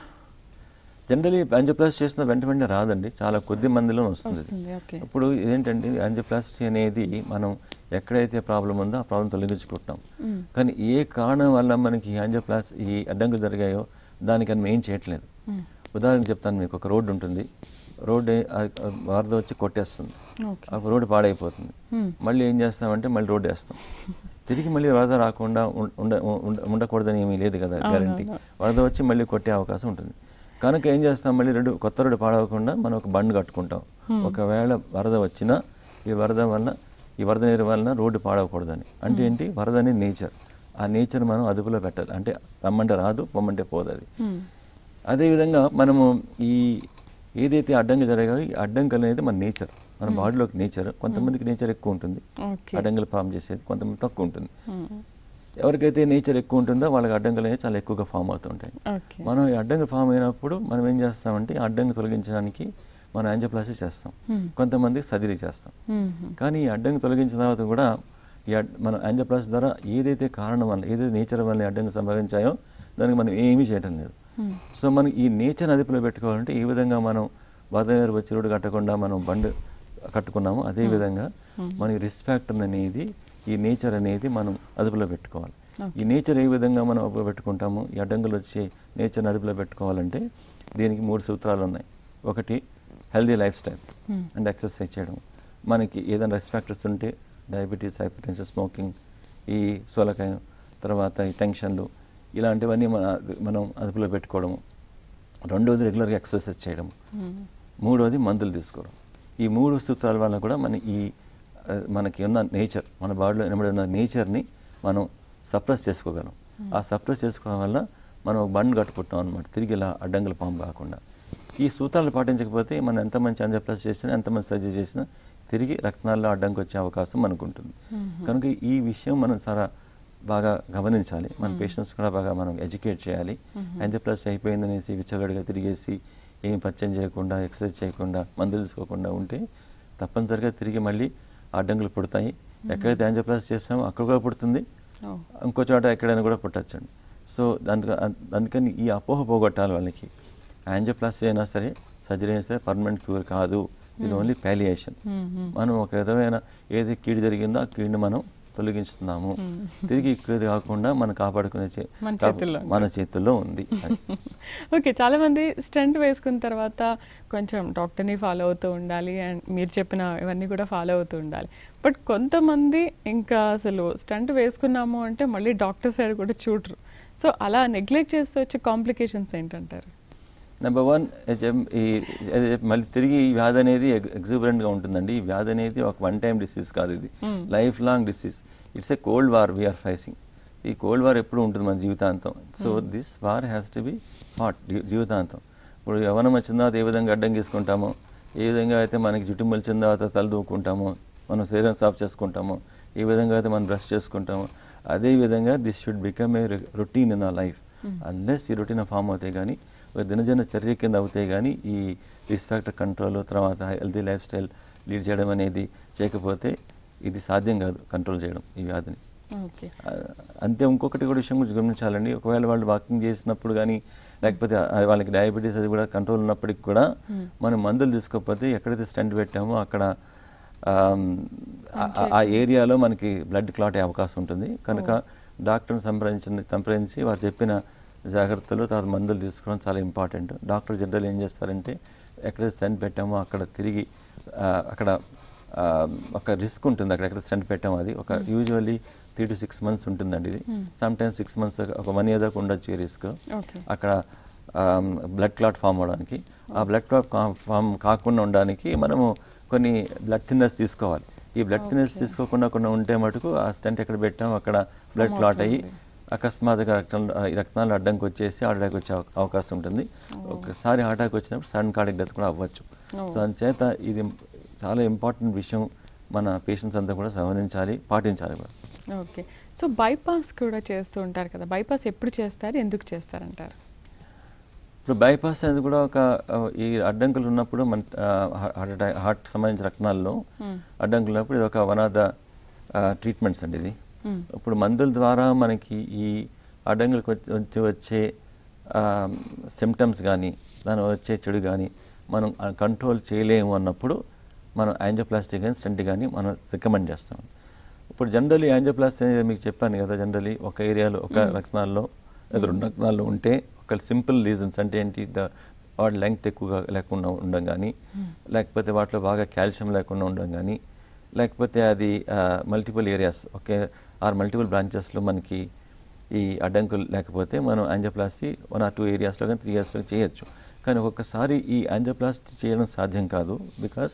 జనరలీ యాంజియోప్లాస్టీ చేసిన వెంట వెంటనే రాదండి చాలా కొద్ది మందిలో వస్తుంది ఇది. వస్తుంది ఓకే ఇప్పుడు ఏంటంటే యాంజియోప్లాస్టీ అనేది మనం ఎక్కడైతే ప్రాబ్లం ఉందో ఆ ప్రాబ్లం తొలగించుకుంటున్నాం కానీ ఏ కారణం వల్ల మనకి యాంజియోప్లాస్ ఈ అడ్డంకులు జరిగాయో దానికి మనం ఏం చేయట్లేదు ఉదాహరణకు చెప్తాను మీకు ఒక రోడ్డు ఉంటుంది రోడ్డు వరద వచ్చి కొట్టేస్తుంది ఓకే అప్పుడు రోడ్డు పాడైపోతుంది మళ్ళీ ఏం చేస్తామంటే మళ్ళీ రోడ్డు వేస్తాం తిరిగి మళ్ళీ వరద రాకుండా ఉం- ఉండ ఉండ- ఉండకూడదని ఏమీ లేదు కదా గ్యారంటీ వరద వచ్చి మళ్ళీ కొట్టే అవకాశం ఉంటుంది కనుక ఏం చేస్తాం మళ్ళీ రెండు కొత్త రోడ్డు పాడవకుండా మనం ఒక బండ్ కట్టుకుంటాం ఒకవేళ వరద వచ్చినా ఈ వరద వల్ల ఈ వరద నీరు వలన రోడ్డు పాడవకూడదని అంటే ఏంటి వరద అనేది నేచర్ ఆ నేచర్ మనం అదుపులో పెట్టాలి అంటే రమ్మంటే రాదు పొమ్మంటే పోదు అది అదేవిధంగా మనము ఈ ఏదైతే అడ్డంకి జరిగాయో ఈ అడ్డంకులు అనేది మన నేచర్ మన బాడీలోకి నేచర్ కొంతమందికి నేచర్ ఎక్కువ ఉంటుంది ఓకే అడ్డంకులు ఫామ్ చేసేది కొంతమంది తక్కువ ఉంటుంది ఎవరికైతే నేచర్ ఎక్కువ ఉంటుందో వాళ్ళకి అడ్డంకులు అనేవి చాలా ఎక్కువగా ఫామ్ అవుతుంటాయి ఓకే మనం ఈ అడ్డంకి ఫామ్ అయినప్పుడు మనం ఏం చేస్తామంటే ఈ అడ్డంకి తొలగించడానికి మనం యాంజియోప్లాస్టీ చేస్తాం కొంతమందికి సర్జరీ చేస్తాం కానీ ఈ అడ్డంకి తొలగించిన తర్వాత కూడా ఈ అడ్- మన యాంజియోప్లాస్టీ ద్వారా ఏదైతే కారణం వల్ల ఏదైతే నేచర్ వల్ల ఈ అడ్డంకి సంభవించాయో దానికి మనం ఏమీ చేయటం లేదు సో మనం ఈ నేచర్ అదుపులో పెట్టుకోవాలంటే ఈ విధంగా మనం వరదనీరు వచ్చి రోడ్డు కట్టకుండా మనం బండి కట్టుకున్నాము అదే విధంగా మనకి రిస్క్ ఫ్యాక్టర్ అనేది ఈ నేచర్ అనేది మనం అదుపులో పెట్టుకోవాలి ఈ నేచర్ ఏ విధంగా మనం అదుపులో పెట్టుకుంటాము ఈ అడ్డంకులు వచ్చి నేచర్ని అదుపులో పెట్టుకోవాలంటే దీనికి మూడు సూత్రాలు ఉన్నాయి ఒకటి healthy lifestyle and exercise చేయడం మనకి ఏదైనా రిస్క్ ఫ్యాక్టర్స్ ఉంటే డయాబెటీస్ హైపర్ టెన్షన్ స్మోకింగ్ ఈ సోలకాయం తర్వాత ఈ టెన్షన్లు ఇలాంటివన్నీ మన మనం అదుపులో పెట్టుకోవడము రెండవది రెగ్యులర్గా ఎక్సర్సైజ్ చేయడం మూడవది మందులు తీసుకోవడం ఈ మూడు సూత్రాల వల్ల కూడా మన ఈ ఆ, మనకి ఉన్న నేచర్ మన బాడీలో నిలబడి ఉన్న నేచర్ని మనం సప్రెస్ చేసుకోగలం ఆ సప్రెస్ చేసుకోవడం వల్ల మనం ఒక బండ్ కట్టుకుంటాం అనమాట తిరిగి ఇలా అడ్డంకుల పాము కాకుండా ఈ సూత్రాలు పాటించకపోతే మనం ఎంత మంచి అంజప్లస్ చేసినా ఎంత మంచి సర్జరీ చేసినా తిరిగి రక్తనాల్లో అడ్డంకి వచ్చే అవకాశం మనకు ఉంటుంది కనుక ఈ విషయం మనం చాలా బాగా గమనించాలి మన పేషెంట్స్ కూడా బాగా మనం ఎడ్యుకేట్ చేయాలి అంజప్లస్ అయిపోయిందనేసి విచ్చలవిడిగా తిరిగేసి ఏం పచ్చం చేయకుండా ఎక్సర్సైజ్ చేయకుండా మందులు తీసుకోకుండా ఉంటే తప్పనిసరిగా తిరిగి మళ్ళీ అడ్డంకులు పుడతాయి ఎక్కడైతే యాంజియోప్లాస్ చేస్తామో అక్కడ కూడా పుడుతుంది ఓ. ఇంకో చోట ఎక్కడైనా కూడా పుట్టచ్చండి సో దానికి అందుకని ఈ అపోహ పోగొట్టాలి వాళ్ళకి యాంజియోప్లాస్టీ అయినా సరే సర్జరీ అయినా సరే పర్మనెంట్ క్యూర్ కాదు ఇది ఓన్లీ పాలియేషన్ మనం ఒక విధమైన ఏది కీడు జరిగిందో ఆ కీడుని మనం తొలగిస్తున్నాము తిరిగి కీడు కాకుండా మనం కాపాడుకునే చే- మన కాపా- చేతుల్లో మన చేతుల్లో ఉంది ఓకే చాలా మంది స్టంట్ వేసుకున్న తర్వాత కొంచెం డాక్టర్ని ఫాలో అవుతూ ఉండాలి అండ్ మీరు చెప్పిన ఇవన్నీ కూడా ఫాలో అవుతూ ఉండాలి బట్ కొంతమంది ఇంకా అసలు స్టంట్ వేసుకున్నాము అంటే మళ్ళీ డాక్టర్ సైడ్ కూడా చూడరు సో అలా నెగ్లెక్ట్ చేస్తూ వచ్చే కాంప్లికేషన్స్ ఏంటంటారు నెంబర్ వన్ ఈ అది మళ్ళీ తిరిగి ఈ వ్యాధి అనేది ఎగ్జూబరెంట్గా ఉంటుందండి ఈ వ్యాధి అనేది ఒక వన్ టైం డిసీజ్ కాదు ఇది lifelong disease it's a cold war we are facing ఈ కోల్డ్ వార్ ఎప్పుడు ఉంటుంది మన జీవితాంతం so this war has to be hot జీవితాంతం ఇప్పుడు యవనం వచ్చిన తర్వాత ఏ విధంగా అడ్డం గీసుకుంటామో ఏ విధంగా అయితే మనకి జుట్టు మొలిచిన తర్వాత తల దూకుంటామో మనం శరీరం సాఫ్ చేసుకుంటామో ఏ విధంగా అయితే మనం బ్రష్ చేసుకుంటామో అదే విధంగా this should become a routine in a life unless ఈ రొటీన్ ఫామ్ అవుతాయి కానీ ఒక దినజన చర్య కింద అవుతాయి కానీ ఈ రిస్క్ ఫ్యాక్టర్ కంట్రోల్ తర్వాత హెల్తీ లైఫ్ స్టైల్ లీడ్ చేయడం అనేది చేయకపోతే ఇది సాధ్యం కాదు కంట్రోల్ చేయడం ఈ వ్యాధిని ఓకే ఆ, అంతే ఇంకొకటి కూడా విషయం గురించి గమనించాలండి ఒకవేళ వాళ్ళు వాకింగ్ చేసినప్పుడు కానీ లేకపోతే ఆ- వాళ్ళకి డయాబెటీస్ అది కూడా కంట్రోల్ ఉన్నప్పటికి కూడా మనం మందులు తీసుకోకపోతే ఎక్కడైతే స్టంట్ పెట్టామో అక్కడ ఆమ్, ఆ- ఆ ఏరియాలో మనకి బ్లడ్ క్లాట్ అయ్యే అవకాశం ఉంటుంది కనుక డాక్టర్ని సంప్రదించి సంప్రదించి వారు చెప్పిన జాగ్రత్తలు తర్వాత మందులు తీసుకోవడం చాలా ఇంపార్టెంట్ డాక్టర్ జనరల్ ఏం చేస్తారంటే ఎక్కడైతే స్టంట్ పెట్టామో అక్కడ తిరిగి ఆ, అక్కడ ఆ, ఒక రిస్క్ ఉంటుంది అక్కడ ఎక్కడ స్టంట్ పెట్టామో అది ఒక usually three to six months ఉంటుందండి ఇది సమ్ టైమ్స్ సిక్స్ మంత్స్ ఒక వన్ ఇయర్ దాకా ఉండొచ్చు ఈ రిస్క్ ఓకే అక్కడ బ్లడ్ క్లాట్ ఫామ్ అవడానికి ఆ బ్లడ్ క్లాట్ ఫామ్ కాకుండా ఉండడానికి మనము కొన్ని బ్లడ్ థిన్నర్స్ తీసుకోవాలి ఈ బ్లడ్ థిన్నర్స్ తీసుకోకుండా కొన్ని ఉంటే మటుకు ఆ స్టెంట్ ఎక్కడ పెట్టాం అక్కడ బ్లడ్ క్లాట్ అయ్యి అకస్మాత్తుగా రక్తం ఈ రక్తాలు అడ్డంకి వచ్చేసి హార్ట్ అటాక్ వచ్చే అవ- అవకాశం ఉంటుంది ఒకసారి హార్ట్ అటాక్ వచ్చినప్పుడు సడన్ కార్డిక్ డెత్ కూడా అవ్వచ్చు సో అందుచేత ఇది చాలా ఇంపార్టెంట్ విషయం మన పేషెంట్స్ అంతా కూడా గమనించాలి పాటించాలి కూడా ఓకే సో బైపాస్ కూడా చేస్తూ ఉంటారు కదా బైపాస్ ఎప్పుడు చేస్తారు ఎందుకు చేస్తారంటారు ఇప్పుడు బైపాస్ అనేది కూడా ఒక ఆ, ఈ అడ్డంకులు ఉన్నప్పుడు మన ఆ, హార్ట్ అటాక్ హార్ట్ సంబంధించిన రక్తనాల్లో అడ్డంకులు ఉన్నప్పుడు ఇది ఒక వన్ ఆఫ్ ద ట్రీట్మెంట్స్ అండి ఇది ఇప్పుడు మందుల ద్వారా మనకి ఈ అడ్డంకులకు వచ్చి వచ్చి వచ్చే సిమ్టమ్స్ కానీ దాని వచ్చే చెడు కానీ మనం కంట్రోల్ చేయలేము అన్నప్పుడు మనం యాంజియోప్లాస్టీ కానీ స్టెంట్ కానీ మనం రికమెండ్ చేస్తాం ఇప్పుడు జనరలీ యాంజియోప్లాస్టీ అనేది మీకు చెప్పాను కదా జనరలీ ఒక ఏరియాలో ఒక రక్తనాల్లో లేదా రెండు రక్తనాల్లో ఉంటే ఒక సింపుల్ రీజన్స్ అంటే ఏంటి ద వాటి లెంగ్త్ ఎక్కువగా లేకుండా ఉండడం కానీ లేకపోతే వాటిలో బాగా కాల్షియం లేకుండా ఉండడం కానీ లేకపోతే అది మల్టిపుల్ ఏరియాస్ ఒకే ఆర్ మల్టిపుల్ బ్రాంచెస్లో మనకి ఈ అడ్డంకులు లేకపోతే మనం యాంజియోప్లాస్టీ వన్ ఆర్ టూ ఏరియాస్లో కానీ త్రీ ఇయర్స్లో చేయొచ్చు కానీ ఒక్కొక్కసారి ఈ యాంజియోప్లాస్టీ చేయడం సాధ్యం కాదు బికాస్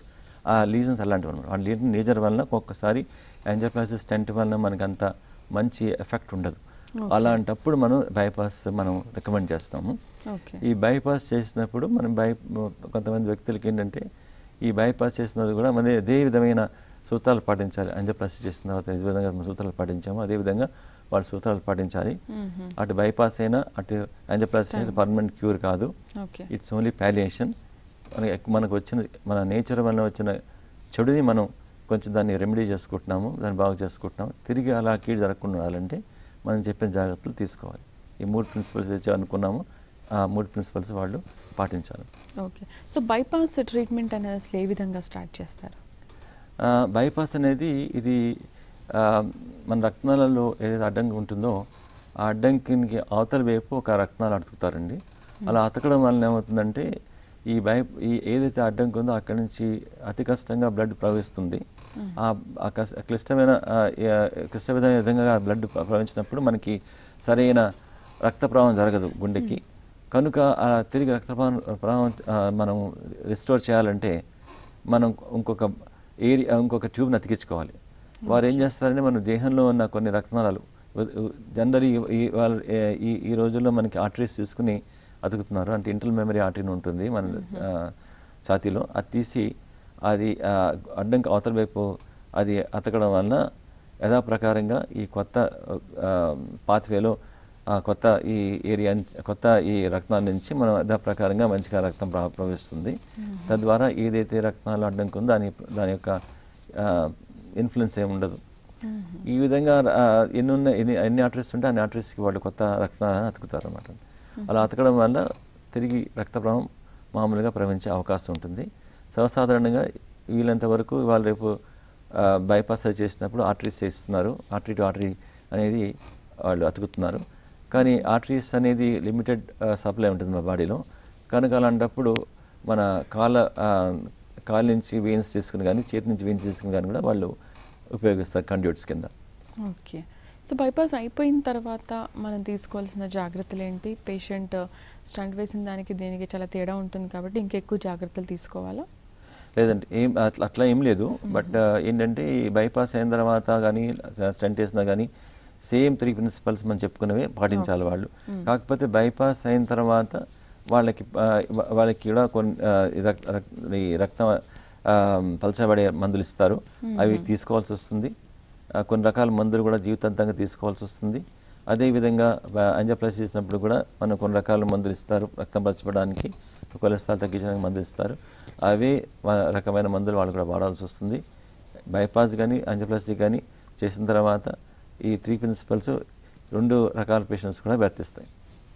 ఆ లీజన్స్ అలాంటివి అనమాట ఆ లీజన్ లీజర్ వలన ఒక్కొక్కసారి యాంజియోప్లాసిస్ స్టెంట్ వలన మనకు అంత మంచి ఎఫెక్ట్ ఉండదు అలాంటప్పుడు మనం బైపాస్ మనం రికమెండ్ చేస్తాము ఓకే ఈ బైపాస్ చేసినప్పుడు మనం బై కొంతమంది వ్యక్తులకి ఏంటంటే ఈ బైపాస్ చేసినది కూడా మన అదే విధమైన సూత్రాలు పాటించాలి అంజప్లాస్టిక్ చేసిన తర్వాత ఏ విధంగా మనం సూత్రాలు పాటించామో అదే విధంగా వాళ్ళ సూత్రాలు పాటించాలి అటు బైపాస్ అయినా అటు అంజప్లాస్టిక్ అయినా పర్మనెంట్ క్యూర్ కాదు ఓకే ఇట్స్ ఓన్లీ ప్యాలియేషన్ మనకి ఎక్- మనకు వచ్చిన మన నేచర్ వల్ల వచ్చిన చెడుని మనం కొంచెం దాన్ని రెమెడీ చేసుకుంటున్నాము దాన్ని బాగు చేసుకుంటున్నాము తిరిగి అలా కీడు జరగకుండా ఉండాలంటే మనం చెప్పిన జాగ్రత్తలు తీసుకోవాలి ఈ మూడు ప్రిన్సిపల్స్ ఏదైతే అనుకున్నామో ఆ మూడు ప్రిన్సిపల్స్ వాళ్ళు పాటించాలి ఓకే సో బైపాస్ ట్రీట్మెంట్ అనేది అసలు ఏ విధంగా స్టార్ట్ చేస్తారు ఆ, బైపాస్ అనేది ఇది ఆ, మన రక్తనాళాల్లో ఏదైతే అడ్డంకి ఉంటుందో ఆ అడ్డంకికి అవతల వైపు ఒక రక్తనాలు అతుకుతారండి అలా అతకడం వలన ఏమవుతుందంటే ఈ బై ఈ ఏదైతే అడ్డంకి ఉందో అక్కడి నుంచి అతి కష్టంగా బ్లడ్ ప్రవహిస్తుంది ఆ ఆ కస్- క్లిష్టమైన ఆ, ఏ- క్లిష్టమైన విధంగా బ్లడ్ ప్రవహించినప్పుడు మనకి సరైన రక్త ప్రవాహం జరగదు గుండెకి కనుక ఆ తిరిగి రక్త ప్రవాహం ప్రవాహం ఆ, మనం రిస్టోర్ చేయాలంటే మనం ఇంకొక ఏరియా ఇంకొక ట్యూబ్ని అతికించుకోవాలి వారు ఏం చేస్తారంటే మన దేహంలో ఉన్న కొన్ని రక్తనాళాలు జనరల్ ఈ వాళ్ళ ఏ- ఈ ఈ రోజుల్లో మనకి ఆర్టరీస్ తీసుకుని అతుకుతున్నారు అంటే ఇంటర్నల్ మెమరీ ఆర్టరీని ఉంటుంది మన ఆ, ఛాతీలో అది తీసి అది ఆ, అడ్డంకి అవతల వైపు అది అతకడం వలన యథాప్రకారంగా ఈ కొత్త పాత్వేలో కొత్త ఈ ఏరియా నుంచి- కొత్త ఈ రక్తాల నుంచి మనం యథాప్రకారంగా మంచిగా రక్తం ప్ర- ప్రవహిస్తుంది తద్వారా ఏదైతే రక్తాలు అడ్డంకి ఉందో దాని దాని యొక్క ఇన్ఫ్లుయెన్స్ ఏమి ఉండదు ఈ విధంగా ఆ, ఎన్ని ఉన్న ఎన్ని ఎన్ని ఆర్టరీస్ ఉంటే అన్ని ఆర్టరీస్కి వాళ్ళు కొత్త రక్తాలను అతుకుతారు అనమాట అలా అతకడం వల్ల తిరిగి రక్త ప్రవాహం మామూలుగా ప్రవహించే అవకాశం ఉంటుంది సర్వసాధారణంగా వీలంత వరకు వాళ్ళు రేపు బైపాస్ అది చేసినప్పుడు ఆర్టరీస్ చేస్తున్నారు ఆర్టరీ టు ఆర్టరీ అనేది వాళ్ళు అతుకుతున్నారు కానీ ఆర్టరీస్ అనేది లిమిటెడ్ సప్లై ఉంటుంది మా బాడీలో కనుక అలాంటప్పుడు మన కాళ్ళ ఆ, కాళ్ళ నుంచి వెయిన్స్ తీసుకుని కానీ చేతి నుంచి వెయిన్స్ తీసుకుని కానీ కూడా వాళ్ళు ఉపయోగిస్తారు కండ్యూట్స్ కింద ఓకే సో బైపాస్ అయిపోయిన తర్వాత మనం తీసుకోవాల్సిన జాగ్రత్తలు ఏంటి పేషెంట్ స్టంట్ వేసిన దానికి దీనికి చాలా తేడా ఉంటుంది కాబట్టి ఇంకెక్కువ జాగ్రత్తలు తీసుకోవాలా లేదంటే ఏం అట్లా అట్లా ఏం లేదు బట్ ఏంటంటే ఈ బైపాస్ అయిన తర్వాత కానీ స్టంట్ వేసినా కానీ సేమ్ త్రీ ప్రిన్సిపల్స్ మనం చెప్పుకున్నవే పాటించాలి వాళ్ళు కాకపోతే బైపాస్ అయిన తర్వాత వాళ్ళకి ఆ, వా- వాళ్ళకి కూడా కొన్ని ఆ, ఈ రక్- రక్- ఈ రక్తం ఆ, పలచబడే మందులు ఇస్తారు అవి తీసుకోవాల్సి వస్తుంది ఆ, కొన్ని రకాల మందులు కూడా జీవితాంతంగా తీసుకోవాల్సి వస్తుంది అదేవిధంగా అంజప్లస్ చేసినప్పుడు కూడా మనం కొన్ని రకాల మందులు ఇస్తారు రక్తం పరచబడానికి కొలెస్ట్రాల్ తగ్గించడానికి మందులు ఇస్తారు అవే వ- రకమైన మందులు వాళ్ళు కూడా వాడాల్సి వస్తుంది బైపాస్ కానీ అంజప్లాస్టిక్ కానీ చేసిన తర్వాత ఈ త్రీ ప్రిన్సిపల్స్ రెండు రకాల పేషెంట్స్ కూడా వర్తిస్తాయి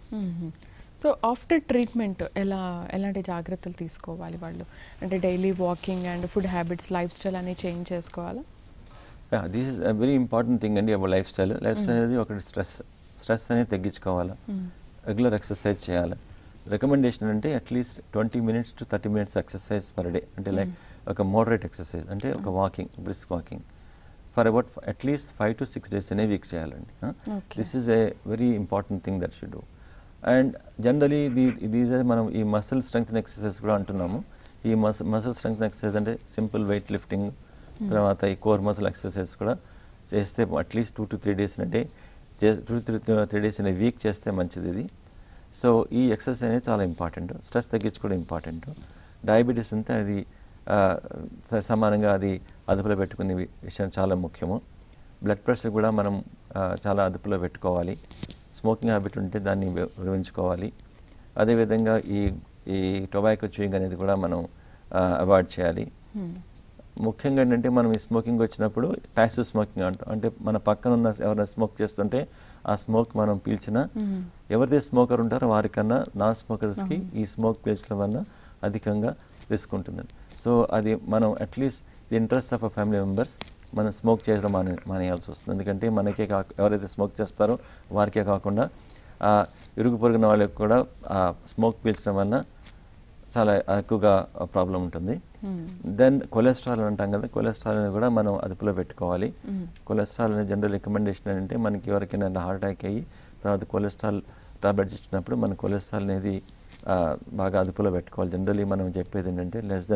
సో ఆఫ్టర్ ట్రీట్మెంట్ ఎలా ఎలాంటి జాగ్రత్తలు తీసుకోవాలి వాళ్ళు అంటే daily walking and food habits lifestyle అని చేంజ్ చేసుకోవాలా this is very important thing అండి about lifestyle lifestyle అనేది ఒకటి స్ట్రెస్ స్ట్రెస్ అనేది తగ్గించుకోవాలి రెగ్యులర్ ఎక్సర్సైజ్ చేయాలి రికమెండేషన్ అంటే at least twenty minutes to thirty minutes exercise per day అంటే లైక్ ఒక మోడరేట్ ఎక్సర్సైజ్ అంటే ఒక walking brisk walking for about at least five to six days అనే వీక్ చేయాలండి Okay. This is a very important thing that should do and generally the these మనం ఈ muscle strength exercise కూడా అంటున్నాము ఈ మస్ మసిల్ స్ట్రెంగ్త్ ఎక్సర్సైజ్ అంటే simple weight lifting తర్వాత ఈ కోర్ మసిల్ ఎక్సర్సైజ్ కూడా చేస్తే at least two to three days in day two three three days in week చేస్తే మంచిది ఇది సో ఈ ఎక్సర్సైజ్ అనేది చాలా ఇంపార్టెంట్ స్ట్రెస్ తగ్గించుకోవడం ఇంపార్టెంట్ డయాబెటీస్ ఉంటే అది ఆ, స- సమానంగా అది అదుపులో పెట్టుకునే వి- విషయం చాలా ముఖ్యము బ్లడ్ ప్రెషర్ కూడా మనం ఆ, చాలా అదుపులో పెట్టుకోవాలి స్మోకింగ్ హ్యాబిట్ ఉంటే దాన్ని వి- విరమించుకోవాలి అదేవిధంగా ఈ ఈ టొబాకో చూయింగ్ అనేది కూడా మనం అవాయిడ్ చేయాలి ముఖ్యంగా ఏంటంటే మనం ఈ స్మోకింగ్ వచ్చినప్పుడు ప్యాసివ్ స్మోకింగ్ అంటాం అంటే మన పక్కన ఉన్న ఎవరైనా స్మోక్ చేస్తుంటే ఆ స్మోక్ మనం పీల్చినా ఎవరైతే స్మోకర్ ఉంటారో వారికన్నా నాన్ స్మోకర్స్కి ఈ స్మోక్ పీల్చడం వల్ల అధికంగా రిస్క్ ఉంటుందండి సో అది మనం at least the interest of a family members మనం స్మోక్ చేయడం మానే మానేయాల్సి వస్తుంది ఎందుకంటే మనకే కాక ఎవరైతే స్మోక్ చేస్తారో వారికే కాకుండా ఆ ఇరుగు పొరుగున వాళ్ళకి కూడా ఆ స్మోక్ పీల్చడం వల్ల చాలా ఎక్కువగా ప్రాబ్లం ఉంటుంది దెన్ కొలెస్ట్రాల్ అని అంటాం కదా కొలెస్ట్రాల్ అనేది కూడా మనం అదుపులో పెట్టుకోవాలి కొలెస్ట్రాల్ అనే జనరల్ రికమెండేషన్ ఏంటంటే మనకి ఎవరికైనా హార్ట్ అటాక్ అయ్యి తర్వాత కొలెస్ట్రాల్ టాబ్లెట్స్ ఇచ్చినప్పుడు మన కొలెస్ట్రాల్ అనేది ఆ, బాగా అదుపులో పెట్టుకోవాలి జనరల్లీ మనం చెప్పేది ఏంటంటే లెస్ దెన్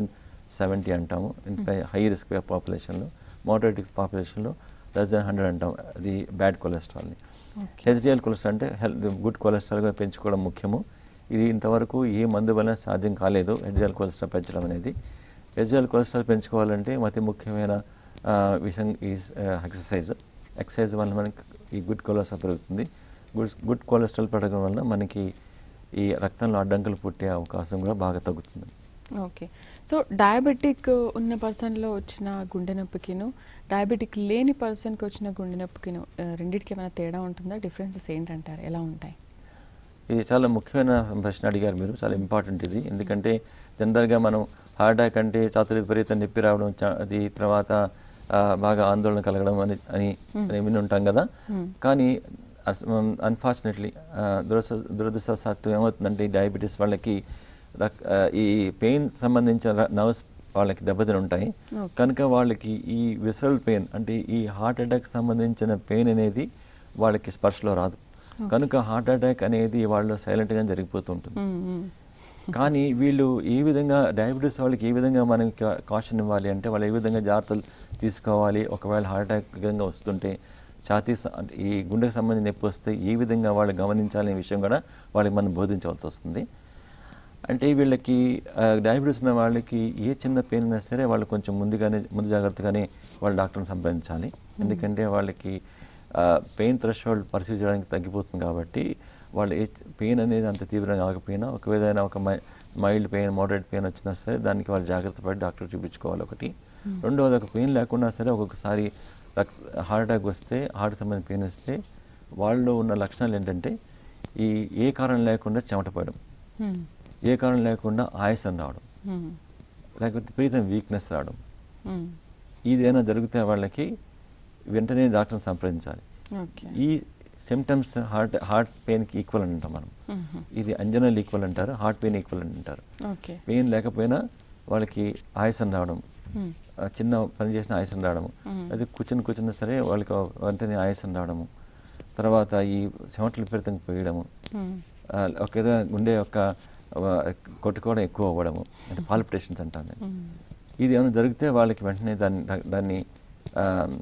సెవెంటీ అంటాము హై రిస్క్ పాపులేషన్లో మోడరేట్ పాపులేషన్లో లెస్ దెన్ హండ్రెడ్ అంటాం అది బ్యాడ్ కొలెస్ట్రాల్ని ఓకే హెచ్డిఎల్ కొలెస్ట్రాల్ అంటే హెల్త్ గుడ్ కొలెస్ట్రాల్గా పెంచుకోవడం ముఖ్యము ఇది ఇంతవరకు ఏ మందు వలన సాధ్యం కాలేదు హెచ్డిఎల్ కొలెస్ట్రాల్ పెంచడం అనేది హెచ్డిఎల్ కొలెస్ట్రాల్ పెంచుకోవాలంటే అతి ముఖ్యమైన ఆ, విషయం ఈ ఎక్సర్సైజ్ ఎక్సర్సైజ్ వల్ల మనకి ఈ గుడ్ కొలెస్ట్రాల్ పెరుగుతుంది గుడ్ గుడ్ కొలెస్ట్రాల్ పెరగడం వల్ల మనకి ఈ రక్తంలో అడ్డంకులు పుట్టే అవకాశం కూడా బాగా తగ్గుతుంది ఓకే సో డయాబెటిక్ ఉన్న పర్సన్లో వచ్చిన గుండె నొప్పికిను డయాబెటిక్ లేని పర్సన్కి వచ్చిన గుండె నొప్పికిను ఆ, రెండిటికి ఏమైనా తేడా ఉంటుందా డిఫరెన్సెస్ ఏంటంటారు ఎలా ఉంటాయి ఇది చాలా ముఖ్యమైన ప్రశ్న అడిగారు మీరు చాలా ఇంపార్టెంట్ ఇది ఎందుకంటే జనరల్గా మనం హార్ట్ అటాక్ అంటే చాతులు విపరీత నొప్పి రావడం చా- అది తర్వాత ఆ, బాగా ఆందోళన కలగడం అని అని అని విని ఉంటాం కదా కానీ అన్ఫార్చునేట్లీ దురద దురదృష్టవశాత్తు ఏమవుతుందంటే ఈ డయాబెటీస్ వాళ్ళకి రక్- ఆ, ఈ పెయిన్ సంబంధించిన నర్వ్స్ వాళ్ళకి దెబ్బతిని ఉంటాయి Okay. కనుక వాళ్ళకి ఈ విసరల్ పెయిన్ అంటే ఈ హార్ట్ అటాక్ సంబంధించిన పెయిన్ అనేది వాళ్ళకి స్పర్శలో రాదు కనుక హార్ట్ అటాక్ అనేది వాళ్ళు సైలెంట్గా జరిగిపోతుంటుంది మ్మ్, మ్మ్. కానీ వీళ్ళు ఏ విధంగా డయాబెటీస్ వాళ్ళకి ఏ విధంగా మనం కాషన్ ఇవ్వాలి అంటే వాళ్ళు ఏ విధంగా జాగ్రత్తలు తీసుకోవాలి ఒకవేళ హార్ట్ అటాక్ విధంగా వస్తుంటే ఛాతీ స- అంటే ఈ గుండెకు సంబంధించిన నొప్పి వస్తే ఏ విధంగా వాళ్ళు గమనించాలనే విషయం కూడా వాళ్ళకి మనం బోధించవలసి వస్తుంది అంటే వీళ్ళకి డయాబెటీస్ ఉన్న వాళ్ళకి ఏ చిన్న పెయిన్ అయినా సరే వాళ్ళు కొంచెం ముందుగానే ముందు జాగ్రత్తగానే వాళ్ళ డాక్టర్ని సంప్రదించాలి ఎందుకంటే వాళ్ళకి పెయిన్ థ్రెషోల్డ్ పర్సీవ్ చేయడానికి తగ్గిపోతుంది కాబట్టి వాళ్ళు ఏ పెయిన్ అనేది అంత తీవ్రంగా కాకపోయినా ఒక విధమైన ఒక మైల్డ్ పెయిన్ మోడరేట్ పెయిన్ వచ్చినా సరే దానికి వాళ్ళు జాగ్రత్త పడి డాక్టర్ చూపించుకోవాలి ఒకటి రెండవది ఒక పెయిన్ లేకున్నా సరే ఒక్కొక్కసారి హార్ట్ అటాక్ వస్తే హార్ట్ సంబంధించిన పెయిన్ వస్తే వాళ్ళలో ఉన్న లక్షణాలు ఏంటంటే ఈ ఏ కారణం లేకుండా చెమట పడడం మ్మ్, ఏ కారణం లేకుండా ఆయాసం రావడం మ్మ్, లేకపోతే విపరీతం వీక్నెస్ రావడం మ్మ్. ఇదేమైనా జరిగితే వాళ్ళకి వెంటనే డాక్టర్ని సంప్రదించాలి ఓకే ఈ సిమ్టమ్స్ హార్ట్ హార్ట్ పెయిన్కి ఈక్వల్ అని అంటాం మనం మ్మ్. ఇది అంజనల్ ఈక్వల్ అంటారు హార్ట్ పెయిన్ ఈక్వల్ అని అంటారు ఓకే పెయిన్ లేకపోయినా వాళ్ళకి ఆయాసం రావడం మ్మ్. ఆ చిన్న పని చేసిన ఆయాసం రావడము మ్మ్. అది కూర్చొని కూర్చున్నా సరే వాళ్ళకి వెంటనే ఆయాసం రావడము తర్వాత ఈ చెమటలు విపరీతంగా పోయడము మ్మ్. ఆ, ఒక విధంగా గుండె యొక్క ఆ, కొట్టుకోవడం ఎక్కువ అవ్వడము అంటే పాలిపిటేషన్స్ అంటాను నేను మ్మ్. ఇది ఏమైనా జరిగితే వాళ్ళకి వెంటనే దాన్ని దాన్ని ఆ,